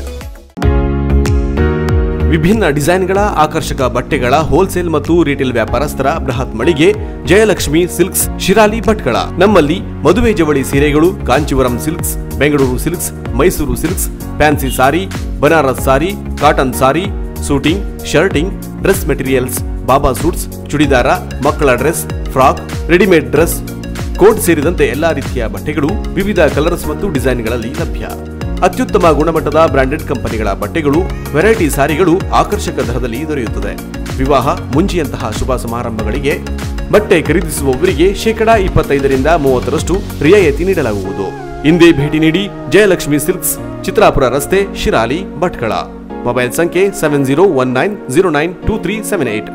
ವಿಭಿನ್ನ ಡಿಸೈನ್ಗಳ ಆಕರ್ಷಕ ಬಟ್ಟೆಗಳ wholesale ಮತ್ತು retail ವ್ಯಾಪಾರಸ್ಥರ ಬೃಹತ್ ಮಳಿಗೆ ಜಯಲಕ್ಷ್ಮಿ ಸಿಲ್ಕ್ಸ್ ಶಿರಾಲಿ ಭಟ್ಕಳ ನಮ್ಮಲ್ಲಿ ಮದುವೆ ಜವಳಿ ಸೀರೆಗಳು Kanjivaram silks Bengaluru silks Mysuru silks fancy sari Banaras sari cotton sari suiting shirting dress materials baba suits churidar ಮಕ್ಕಳ dress frock readymade dress coat ಸೇರಿದಂತೆ ಎಲ್ಲಾ ರೀತಿಯ ಬಟ್ಟೆಗಳು ವಿವಿಧ ಕಲರ್ಸ್ ಮತ್ತು ಡಿಸೈನ್ಗಳಲ್ಲಿ ಲಭ್ಯ ಅತ್ಯುತ್ತಮ ಗುಣಮಟ್ಟದ ಬ್ರಾಂಡೆಡ್ ಕಂಪನಿಗಳ ಬಟ್ಟೆಗಳು ವೆರೈಟಿ ಸಾರಿಗಳು ಆಕರ್ಷಕ ದರದಲ್ಲಿ ದೊರೆಯುತ್ತದೆ ವಿವಾಹ ಮುಂಚಿಯಂತಹ ಶುಭ ಸಮಾರಂಭಗಳಿಗೆ ಬಟ್ಟೆ ಖರೀದಿಸುವವರಿಗೆ ಶೇಕಡಾ ಇಪ್ಪತ್ತೈದರಿಂದ ಮೂವತ್ತರಷ್ಟು ರಿಯಾಯಿತಿ ನೀಡಲಾಗುವುದು ಹಿಂದೆ ಭೇಟಿ ನೀಡಿ ಜಯಲಕ್ಷ್ಮಿ ಸಿಲ್ಕ್ಸ್ ಚಿತ್ರಾಪುರ ರಸ್ತೆ ಶಿರಾಲಿ ಭಟ್ಕಳ ಮೊಬೈಲ್ ಸಂಖ್ಯೆ seven zero one nine zero nine two three seven eight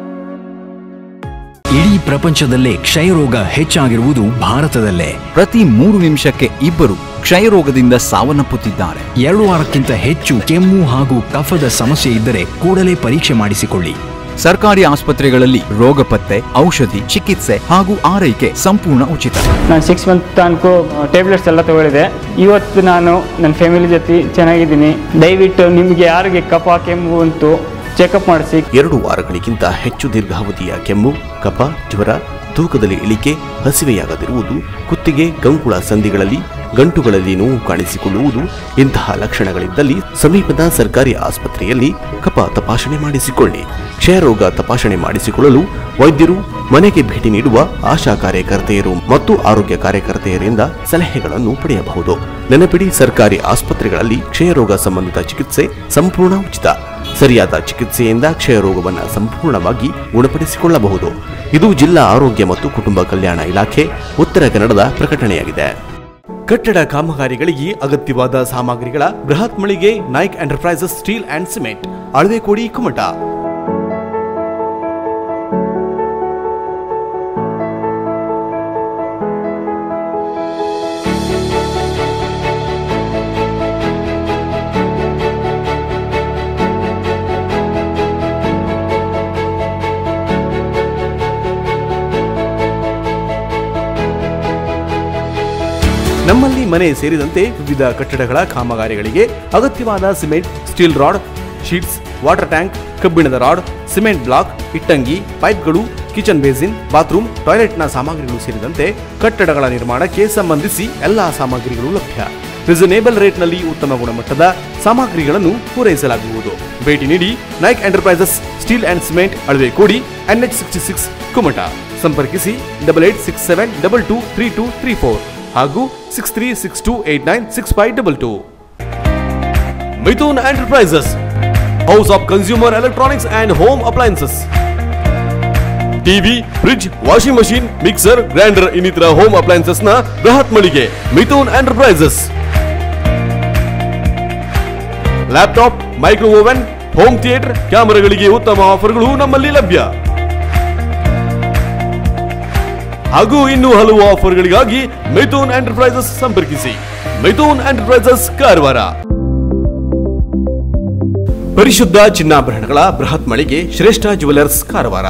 ಇಡೀ ಪ್ರಪಂಚದಲ್ಲೇ ಕ್ಷಯರೋಗ ಹೆಚ್ಚಾಗಿರುವುದು ಭಾರತದಲ್ಲೇ ಪ್ರತಿ ಮೂರು ನಿಮಿಷಕ್ಕೆ ಇಬ್ಬರು ಕ್ಷಯರೋಗದಿಂದ ಸಾವನ್ನಪ್ಪುತ್ತಿದ್ದಾರೆ ಎರಡು ವಾರಕ್ಕಿಂತ ಹೆಚ್ಚು ಕೆಮ್ಮು ಹಾಗೂ ಕಫದ ಸಮಸ್ಯೆ ಇದ್ದರೆ ಕೂಡಲೇ ಪರೀಕ್ಷೆ ಮಾಡಿಸಿಕೊಳ್ಳಿ ಸರ್ಕಾರಿ ಆಸ್ಪತ್ರೆಗಳಲ್ಲಿ ರೋಗ ಪತ್ತೆ ಔಷಧಿ ಚಿಕಿತ್ಸೆ ಹಾಗೂ ಆರೈಕೆ ಸಂಪೂರ್ಣ ಉಚಿತ ನಾನು ಸಿಕ್ಸ್ ಮಂತ್ ತನಕ ಟ್ಯಾಬ್ಲೆಟ್ಸ್ ಎಲ್ಲ ತಗೊಳ್ಳಿದೆ ಇವತ್ತು ನಾನು ನನ್ನ ಫ್ಯಾಮಿಲಿ ಜೊತೆ ಚೆನ್ನಾಗಿದ್ದೀನಿ ದಯವಿಟ್ಟು ನಿಮಗೆ ಯಾರಿಗೆ ಕಫ ಕೆಮ್ಮು ಉಂಟು ಚೆಕಪ್ ಮಾಡಿಸಿ ಎರಡು ವಾರಗಳಿಗಿಂತ ಹೆಚ್ಚು ದೀರ್ಘಾವಧಿಯ ಕೆಮ್ಮು ಕಫ ಜ್ವರ ತೂಕದಲ್ಲಿ ಇಳಿಕೆ ಹಸಿವೆಯಾಗದಿರುವುದು ಕುತ್ತಿಗೆ ಗಂಕುಳ ಸಂಧಿಗಳಲ್ಲಿ ಗಂಟುಗಳಲ್ಲಿ ನೋವು ಕಾಣಿಸಿಕೊಳ್ಳುವುದು ಇಂತಹ ಲಕ್ಷಣಗಳಿದ್ದಲ್ಲಿ ಸಮೀಪದ ಸರ್ಕಾರಿ ಆಸ್ಪತ್ರೆಯಲ್ಲಿ ಕಫ ತಪಾಸಣೆ ಮಾಡಿಸಿಕೊಳ್ಳಿ ಕ್ಷಯರೋಗ ತಪಾಸಣೆ ಮಾಡಿಸಿಕೊಳ್ಳಲು ವೈದ್ಯರು ಮನೆಗೆ ಭೇಟಿ ನೀಡುವ ಆಶಾ ಕಾರ್ಯಕರ್ತೆಯರು ಮತ್ತು ಆರೋಗ್ಯ ಕಾರ್ಯಕರ್ತೆಯರಿಂದ ಸಲಹೆಗಳನ್ನು ಪಡೆಯಬಹುದು ನೆನಪಿಡಿ ಸರ್ಕಾರಿ ಆಸ್ಪತ್ರೆಗಳಲ್ಲಿ ಕ್ಷಯರೋಗ ಸಂಬಂಧಿತ ಚಿಕಿತ್ಸೆ ಸಂಪೂರ್ಣ ಉಚಿತ ಸರಿಯಾದ ಚಿಕಿತ್ಸೆಯಿಂದ ಕ್ಷಯರೋಗವನ್ನು ಸಂಪೂರ್ಣವಾಗಿ ಗುಣಪಡಿಸಿಕೊಳ್ಳಬಹುದು ಇದು ಜಿಲ್ಲಾ ಆರೋಗ್ಯ ಮತ್ತು ಕುಟುಂಬ ಕಲ್ಯಾಣ ಇಲಾಖೆ ಉತ್ತರ ಕನ್ನಡದ ಪ್ರಕಟಣೆಯಾಗಿದೆ ಕಟ್ಟಡ ಕಾಮಗಾರಿಗಳಿಗೆ ಅಗತ್ಯವಾದ ಸಾಮಗ್ರಿಗಳ ಬೃಹತ್ ಮಳಿಗೆ Naik enterprises steel and cement Alavekodi Kumta ನಮ್ಮಲ್ಲಿ ಮನೆ ಸೇರಿದಂತೆ ವಿವಿಧ ಕಟ್ಟಡಗಳ ಕಾಮಗಾರಿಗಳಿಗೆ ಅಗತ್ಯವಾದ cement steel rod sheets water tank ಕಬ್ಬಿಣದ ರಾಡ್ ಸಿಮೆಂಟ್ ಬ್ಲಾಕ್ ಇಟ್ಟಂಗಿ ಪೈಪ್ಗಳು ಕಿಚನ್ ಬೇಸಿನ್ ಬಾತ್ರೂಮ್ ಟಾಯ್ಲೆಟ್ನ ಸಾಮಗ್ರಿಗಳು ಸೇರಿದಂತೆ ಕಟ್ಟಡಗಳ ನಿರ್ಮಾಣಕ್ಕೆ ಸಂಬಂಧಿಸಿ ಎಲ್ಲಾ ಸಾಮಗ್ರಿಗಳು ಲಭ್ಯ ರಿಸನೇಬಲ್ ರೇಟ್ನಲ್ಲಿ ಉತ್ತಮ ಗುಣಮಟ್ಟದ ಸಾಮಗ್ರಿಗಳನ್ನು ಪೂರೈಸಲಾಗುವುದು ಭೇಟಿ ನೀಡಿ Naik enterprises steel and cement Alavekodi NH sixty six Kumta ಸಂಪರ್ಕಿಸಿ double eight six seven double two three two three four ಹಾಗೂ six three six two eight nine six five double two Mithun enterprises house of consumer electronics and home appliances TV fridge washing machine mixer grinder ಇನ್ನಿತರ home appliances ನ ಬೃಹತ್ ಮಳಿಗೆ Mithun enterprises laptop micro oven home theatre ಕ್ಯಾಮೆರಾಗಳಿಗೆ ಉತ್ತಮ ಆಫರ್ಗಳು ನಮ್ಮಲ್ಲಿ ಲಭ್ಯ ಹಾಗೂ ಇನ್ನು ಹಲವು ಆಫರ್ಗಳಿಗಾಗಿ ಮಿಥುನ್ ಎಂಟರ್ಪ್ರೈಸಸ್ ಸಂಪರ್ಕಿಸಿ ಮಿಥುನ್ ಎಂಟರ್ಪ್ರೈಸಸ್ ಕಾರವಾರ ಪರಿಶುದ್ಧ ಚಿನ್ನಾಭರಣಗಳ ಬೃಹತ್ ಮಳಿಗೆ ಶ್ರೇಷ್ಠ ಜುವೆಲರ್ಸ್ ಕಾರವಾರ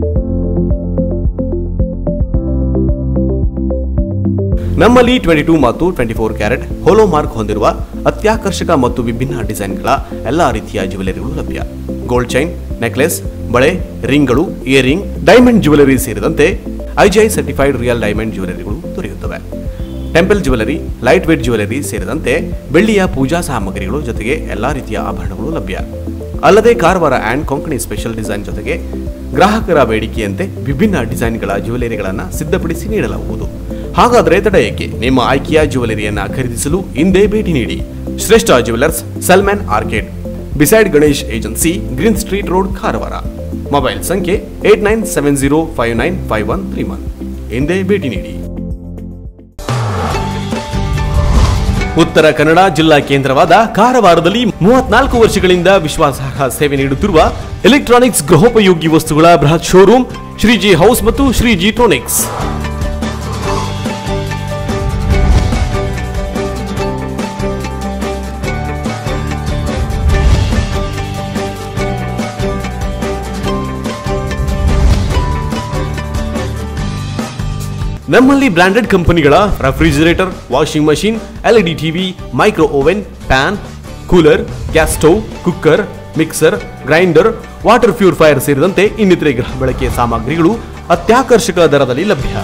ನಮ್ಮಲ್ಲಿ ಟ್ವೆಂಟಿ ಟೂ ಮತ್ತು twenty four carat hallmark ಹೊಂದಿರುವ ಅತ್ಯಾಕರ್ಷಕ ಮತ್ತು ವಿಭಿನ್ನ ಡಿಸೈನ್ಗಳ ಎಲ್ಲಾ ರೀತಿಯ ಜ್ಯುವೆಲರಿಗಳು ಲಭ್ಯ ಗೋಲ್ಡ್ ಚೈನ್ ನೆಕ್ಲೆಸ್ ಬಳೆ ರಿಂಗ್ಗಳು ಇಯರಿಂಗ್ ಡೈಮಂಡ್ ಜ್ಯುವೆಲರಿ ಸೇರಿದಂತೆ ಐಜಿಐ ಸರ್ಟಿಫೈಡ್ ರಿಯಲ್ ಡೈಮಂಡ್ ಜ್ಯುವೆಲರಿಗಳು ದೊರೆಯುತ್ತವೆ temple jewellery light weight jewellery ಸೇರಿದಂತೆ ಬೆಳ್ಳಿಯ ಪೂಜಾ ಸಾಮಗ್ರಿಗಳು ಜೊತೆಗೆ ಎಲ್ಲಾ ರೀತಿಯ ಆಭರಣಗಳು ಲಭ್ಯ ಅಲ್ಲದೆ Karwar and Konkani special design ಜೊತೆಗೆ ಗ್ರಾಹಕರ ಬೇಡಿಕೆಯಂತೆ ವಿಭಿನ್ನ ಡಿಸೈನ್ಗಳ ಜ್ಯುವೆಲರಿಗಳನ್ನು ಸಿದ್ಧಪಡಿಸಿ ನೀಡಲಾಗುವುದು ಹಾಗಾದರೆ ತಡ ಏಕೆ ನಿಮ್ಮ ಆಯ್ಕೆಯ ಜ್ಯುವೆಲರಿಯನ್ನ ಖರೀದಿಸಲು ಹಿಂದೆ ಭೇಟಿ ನೀಡಿ Shreshta jewellers Salman arcade beside Ganesh agency green street road Karwar mobile ಸಂಖ್ಯೆ eight nine seven zero five nine five one three one ಎಂದೇ ಭೇಟಿ ನೀಡಿ ಉತ್ತರ ಕನ್ನಡ ಜಿಲ್ಲಾ ಕೇಂದ್ರವಾದ ಕಾರವಾರದಲ್ಲಿ ಮೂವತ್ನಾಲ್ಕು ವರ್ಷಗಳಿಂದ ವಿಶ್ವಾಸಾರ್ಹ ಸೇವೆ ನೀಡುತ್ತಿರುವ ಎಲೆಕ್ಟ್ರಾನಿಕ್ಸ್ ಗೃಹೋಪಯೋಗಿ ವಸ್ತುಗಳ ಬೃಹತ್ ಶೋರೂಮ್ ಶ್ರೀಜಿ ಹೌಸ್ ಮತ್ತು ಶ್ರೀಜಿ ಟ್ರೋನಿಕ್ಸ್ ನಮ್ಮಲ್ಲಿ ಬ್ರಾಂಡೆಡ್ ಕಂಪನಿಗಳ refrigerator washing machine LED TV micro oven fan cooler gas stove cooker mixer grinder water purifier ಸೇರಿದಂತೆ ಇನ್ನಿತರೆ ಗೃಹ ಬಳಕೆಯ ಸಾಮಗ್ರಿಗಳು ಅತ್ಯಾಕರ್ಷಕ ದರದಲ್ಲಿ ಲಭ್ಯ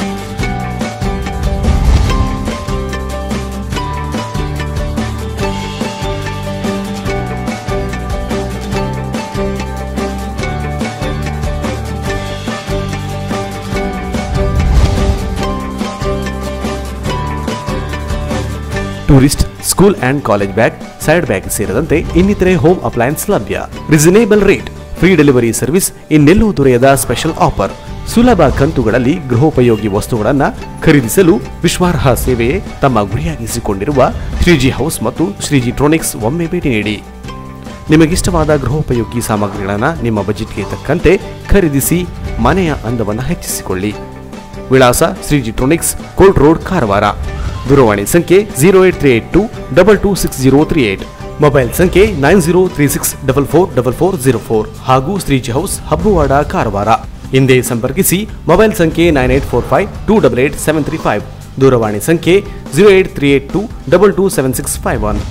tourist school and college bag side bag ಸೇರಿದಂತೆ ಇನ್ನಿತರೆ ಹೋಮ್ ಅಪ್ಲಯನ್ಸ್ ಲಭ್ಯ reasonable rate free delivery service ಇನ್ನೆಲ್ಲೂ ದೊರೆಯದ ಸ್ಪೆಷಲ್ ಆಫರ್ ಸುಲಭ ಕಂತುಗಳಲ್ಲಿ ಗೃಹೋಪಯೋಗಿ ವಸ್ತುಗಳನ್ನು ಖರೀದಿಸಲು ವಿಶ್ವಾರ್ಹ ಸೇವೆಯೇ ತಮ್ಮ ಗುರಿಯಾಗಿಸಿಕೊಂಡಿರುವ ಶ್ರೀಜಿ ಹೌಸ್ ಮತ್ತು ಶ್ರೀಜಿ ಟ್ರೋನಿಕ್ಸ್ ಒಮ್ಮೆ ಭೇಟಿ ನೀಡಿ ನಿಮಗಿಷ್ಟವಾದ ಗೃಹೋಪಯೋಗಿ ಸಾಮಗ್ರಿಗಳನ್ನು ನಿಮ್ಮ ಬಜೆಟ್ಗೆ ತಕ್ಕಂತೆ ಖರೀದಿಸಿ ಮನೆಯ ಅಂದವನ್ನು ಹೆಚ್ಚಿಸಿಕೊಳ್ಳಿ ವಿಳಾಸ ಶ್ರೀಜಿ ಟ್ರೋನಿಕ್ಸ್ ಕೋಲ್ಟ್ ರೋಡ್ ಕಾರವಾರ ದೂರವಾಣಿ ಸಂಖ್ಯೆ zero eight three eight two double two six zero three eight mobile ಸಂಖ್ಯೆ nine zero three six double four double four zero four ಹಾಗೂ ಶ್ರೀಜಿ ಹೌಸ್ ಹಬ್ಬುವಾಡ ಕಾರವಾರ ಹಿಂದೆ ಸಂಪರ್ಕಿಸಿ ಮೊಬೈಲ್ ಸಂಖ್ಯೆ nine eight four five two double eight seven three five ದೂರವಾಣಿ ಸಂಖ್ಯೆ zero eight three eight two double two seven six five one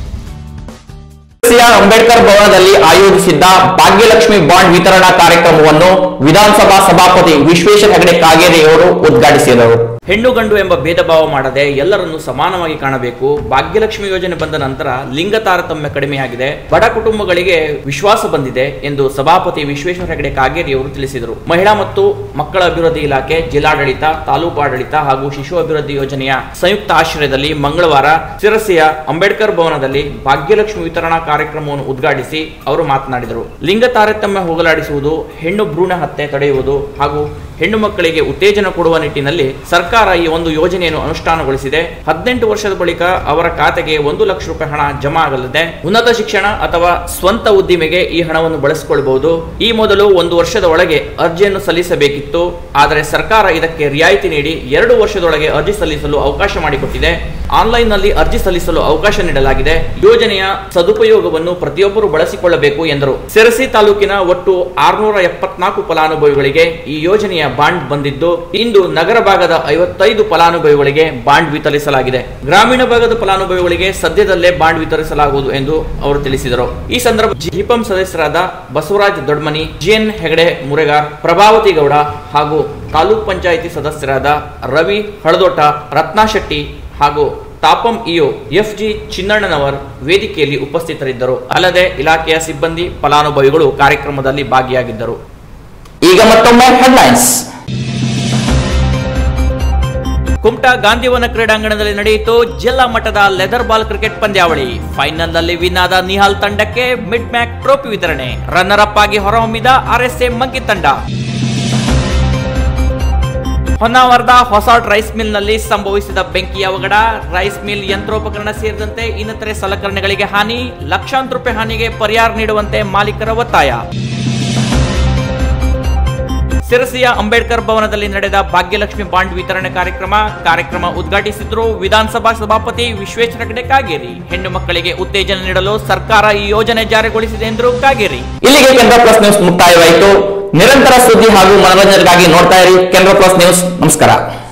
C R Ambedkar ಭವನದಲ್ಲಿ ಆಯೋಜಿಸಿದ್ದ Bhagyalakshmi bond ವಿತರಣಾ ಕಾರ್ಯಕ್ರಮವನ್ನು ವಿಧಾನಸಭಾ ಸಭಾಪತಿ ವಿಶ್ವೇಶ್ವರ ಹೆಗಡೆ ಕಾಗೇರಿಯವರು ಉದ್ಘಾಟಿಸಿದರು ಹೆಣ್ಣು ಗಂಡು ಎಂಬ ಭೇದ ಭಾವ ಮಾಡದೆ ಎಲ್ಲರನ್ನು ಸಮಾನವಾಗಿ ಕಾಣಬೇಕು ಭಾಗ್ಯಲಕ್ಷ್ಮಿ ಯೋಜನೆ ಬಂದ ನಂತರ ಲಿಂಗ ತಾರತಮ್ಯ ಕಡಿಮೆಯಾಗಿದೆ ಬಡ ಕುಟುಂಬಗಳಿಗೆ ವಿಶ್ವಾಸ ಬಂದಿದೆ ಎಂದು ಸಭಾಪತಿ ವಿಶ್ವೇಶ್ವರ ಹೆಗಡೆ ಕಾಗೇರಿಯವರು ತಿಳಿಸಿದರು ಮಹಿಳಾ ಮತ್ತು ಮಕ್ಕಳ ಅಭಿವೃದ್ಧಿ ಇಲಾಖೆ ಜಿಲ್ಲಾಡಳಿತ ತಾಲೂಕು ಆಡಳಿತ ಹಾಗೂ ಶಿಶು ಅಭಿವೃದ್ಧಿ ಯೋಜನೆಯ ಸಂಯುಕ್ತ ಆಶ್ರಯದಲ್ಲಿ ಮಂಗಳವಾರ ಶಿರಸಿಯ ಅಂಬೇಡ್ಕರ್ ಭವನದಲ್ಲಿ ಭಾಗ್ಯಲಕ್ಷ್ಮಿ ವಿತರಣಾ ಕಾರ್ಯಕ್ರಮವನ್ನು ಉದ್ಘಾಟಿಸಿ ಅವರು ಮಾತನಾಡಿದರು ಲಿಂಗ ತಾರತಮ್ಯ ಹೋಗಲಾಡಿಸುವುದು ಹೆಣ್ಣು ಭ್ರೂಣ ಹತ್ಯೆ ತಡೆಯುವುದು ಹಾಗೂ ಹೆಣ್ಣು ಮಕ್ಕಳಿಗೆ ಉತ್ತೇಜನ ಕೊಡುವ ನಿಟ್ಟಿನಲ್ಲಿ ಸರ್ಕಾರ ಈ ಒಂದು ಯೋಜನೆಯನ್ನು ಅನುಷ್ಠಾನಗೊಳಿಸಿದೆ ಹದಿನೆಂಟು ವರ್ಷದ ಬಳಿಕ ಅವರ ಖಾತೆಗೆ ಒಂದು ಲಕ್ಷ ರೂಪಾಯಿ ಹಣ ಜಮಾ ಆಗಲಿದೆ ಉನ್ನತ ಶಿಕ್ಷಣ ಅಥವಾ ಸ್ವಂತ ಉದ್ದಿಮೆಗೆ ಈ ಹಣವನ್ನು ಬಳಸಿಕೊಳ್ಳಬಹುದು ಈ ಮೊದಲು ಒಂದು ವರ್ಷದ ಒಳಗೆ ಅರ್ಜಿಯನ್ನು ಸಲ್ಲಿಸಬೇಕಿತ್ತು ಆದರೆ ಸರ್ಕಾರ ಇದಕ್ಕೆ ರಿಯಾಯಿತಿ ನೀಡಿ ಎರಡು ವರ್ಷದೊಳಗೆ ಅರ್ಜಿ ಸಲ್ಲಿಸಲು ಅವಕಾಶ ಮಾಡಿಕೊಟ್ಟಿದೆ ಆನ್ಲೈನ್ ನಲ್ಲಿ ಅರ್ಜಿ ಸಲ್ಲಿಸಲು ಅವಕಾಶ ನೀಡಲಾಗಿದೆ ಯೋಜನೆಯ ಸದುಪಯೋಗವನ್ನು ಪ್ರತಿಯೊಬ್ಬರು ಬಳಸಿಕೊಳ್ಳಬೇಕು ಎಂದರು ಸಿರಸಿ ತಾಲೂಕಿನ ಒಟ್ಟು ಆರ್ನೂರ ಎಪ್ಪತ್ನಾಲ್ಕು ಫಲಾನುಭವಿಗಳಿಗೆ ಈ ಯೋಜನೆಯ ಬಾಂಡ್ ಬಂದಿದ್ದು ಇಂದು ನಗರ ಭಾಗದ ಐವತ್ತೈದು ಫಲಾನುಭವಿಗಳಿಗೆ ಬಾಂಡ್ ವಿತರಿಸಲಾಗಿದೆ ಗ್ರಾಮೀಣ ಭಾಗದ ಫಲಾನುಭವಿಗಳಿಗೆ ಸದ್ಯದಲ್ಲೇ ಬಾಂಡ್ ವಿತರಿಸಲಾಗುವುದು ಎಂದು ಅವರು ತಿಳಿಸಿದರು ಈ ಸಂದರ್ಭ ಜಿಪಂ ಸದಸ್ಯರಾದ ಬಸವರಾಜ್ ದೊಡ್ಮನಿ ಜಿಎನ್ ಹೆಗಡೆ ಮುರೆಗಾರ್ ಪ್ರಭಾವತಿ ಗೌಡ ಹಾಗೂ ತಾಲೂಕ್ ಪಂಚಾಯಿತಿ ಸದಸ್ಯರಾದ ರವಿ ಹಳದೋಟ ರತ್ನಾ ಶೆಟ್ಟಿ ಹಾಗೂ ತಾಪಂ ಇಒ ಎಫ್ ಜಿ ಚಿನ್ನಣ್ಣನವರ್ ವೇದಿಕೆಯಲ್ಲಿ ಉಪಸ್ಥಿತರಿದ್ದರು ಅಲ್ಲದೆ ಇಲಾಖೆಯ ಸಿಬ್ಬಂದಿ ಫಲಾನುಭವಿಗಳು ಕಾರ್ಯಕ್ರಮದಲ್ಲಿ ಭಾಗಿಯಾಗಿದ್ದರು ಈಗ ಮತ್ತೊಮ್ಮೆ ಹೆಡ್ಲೈನ್ಸ್ ಕುಮಟಾ ಗಾಂಧಿವನ ಕ್ರೀಡಾಂಗಣದಲ್ಲಿ ನಡೆಯಿತು ಜಿಲ್ಲಾ ಮಟ್ಟದ ಲೆದರ್ ಬಾಲ್ ಕ್ರಿಕೆಟ್ ಪಂದ್ಯಾವಳಿ ಫೈನಲ್ನಲ್ಲಿ ವಿನ್ ಆದ ನಿಹಾಲ್ ತಂಡಕ್ಕೆ ಮಿಡ್ ಮ್ಯಾಕ್ ಟ್ರೋಫಿ ವಿತರಣೆ ರನ್ನರ್ ಅಪ್ ಆಗಿ ಹೊರಹೊಮ್ಮಿದ ಆರ್ಎಸ್ಎ ಮಂಕಿ ತಂಡ ಹೊನ್ನಾವರದ ಹೊಸಾಟ್ ರೈಸ್ ಮಿಲ್ ನಲ್ಲಿ ಸಂಭವಿಸಿದ ಬೆಂಕಿ ಅವಘಡ ರೈಸ್ ಮಿಲ್ ಯಂತ್ರೋಪಕರಣ ಸೇರಿದಂತೆ ಇನ್ನಿತರೆ ಸಲಕರಣೆಗಳಿಗೆ ಹಾನಿ ಲಕ್ಷಾಂತರ ರೂಪಾಯಿ ಹಾನಿಗೆ ಪರಿಹಾರ ನೀಡುವಂತೆ ಮಾಲೀಕರ ಒತ್ತಾಯ ಸಿರಸಿಯ ಅಂಬೇಡ್ಕರ್ ಭವನದಲ್ಲಿ ನಡೆದ ಭಾಗ್ಯಲಕ್ಷ್ಮಿ ಬಾಂಡ್ ವಿತರಣೆ ಕಾರ್ಯಕ್ರಮ ಕಾರ್ಯಕ್ರಮ ಉದ್ಘಾಟಿಸಿದ್ರು ವಿಧಾನಸಭಾ ಸಭಾಪತಿ ವಿಶ್ವೇಶ್ವರ ಹೆಗಡೆ ಕಾಗೇರಿ ಹೆಣ್ಣು ಮಕ್ಕಳಿಗೆ ಉತ್ತೇಜನ ನೀಡಲು ಸರ್ಕಾರ ಈ ಯೋಜನೆ ಜಾರಿಗೊಳಿಸಿದೆ ಎಂದರು ಕಾಗೇರಿ ಇಲ್ಲಿಗೆ ಕೆನರಾ ಪ್ಲಸ್ ನ್ಯೂಸ್ ಮುಕ್ತಾಯವಾಯಿತು ನಿರಂತರ ಸುದ್ದಿ ಹಾಗೂ ಮನೋರಂಜನೆಗಾಗಿ ನೋಡ್ತಾ ಇರಿ ಕೆನರಾ ಪ್ಲಸ್ ನ್ಯೂಸ್ ನಮಸ್ಕಾರ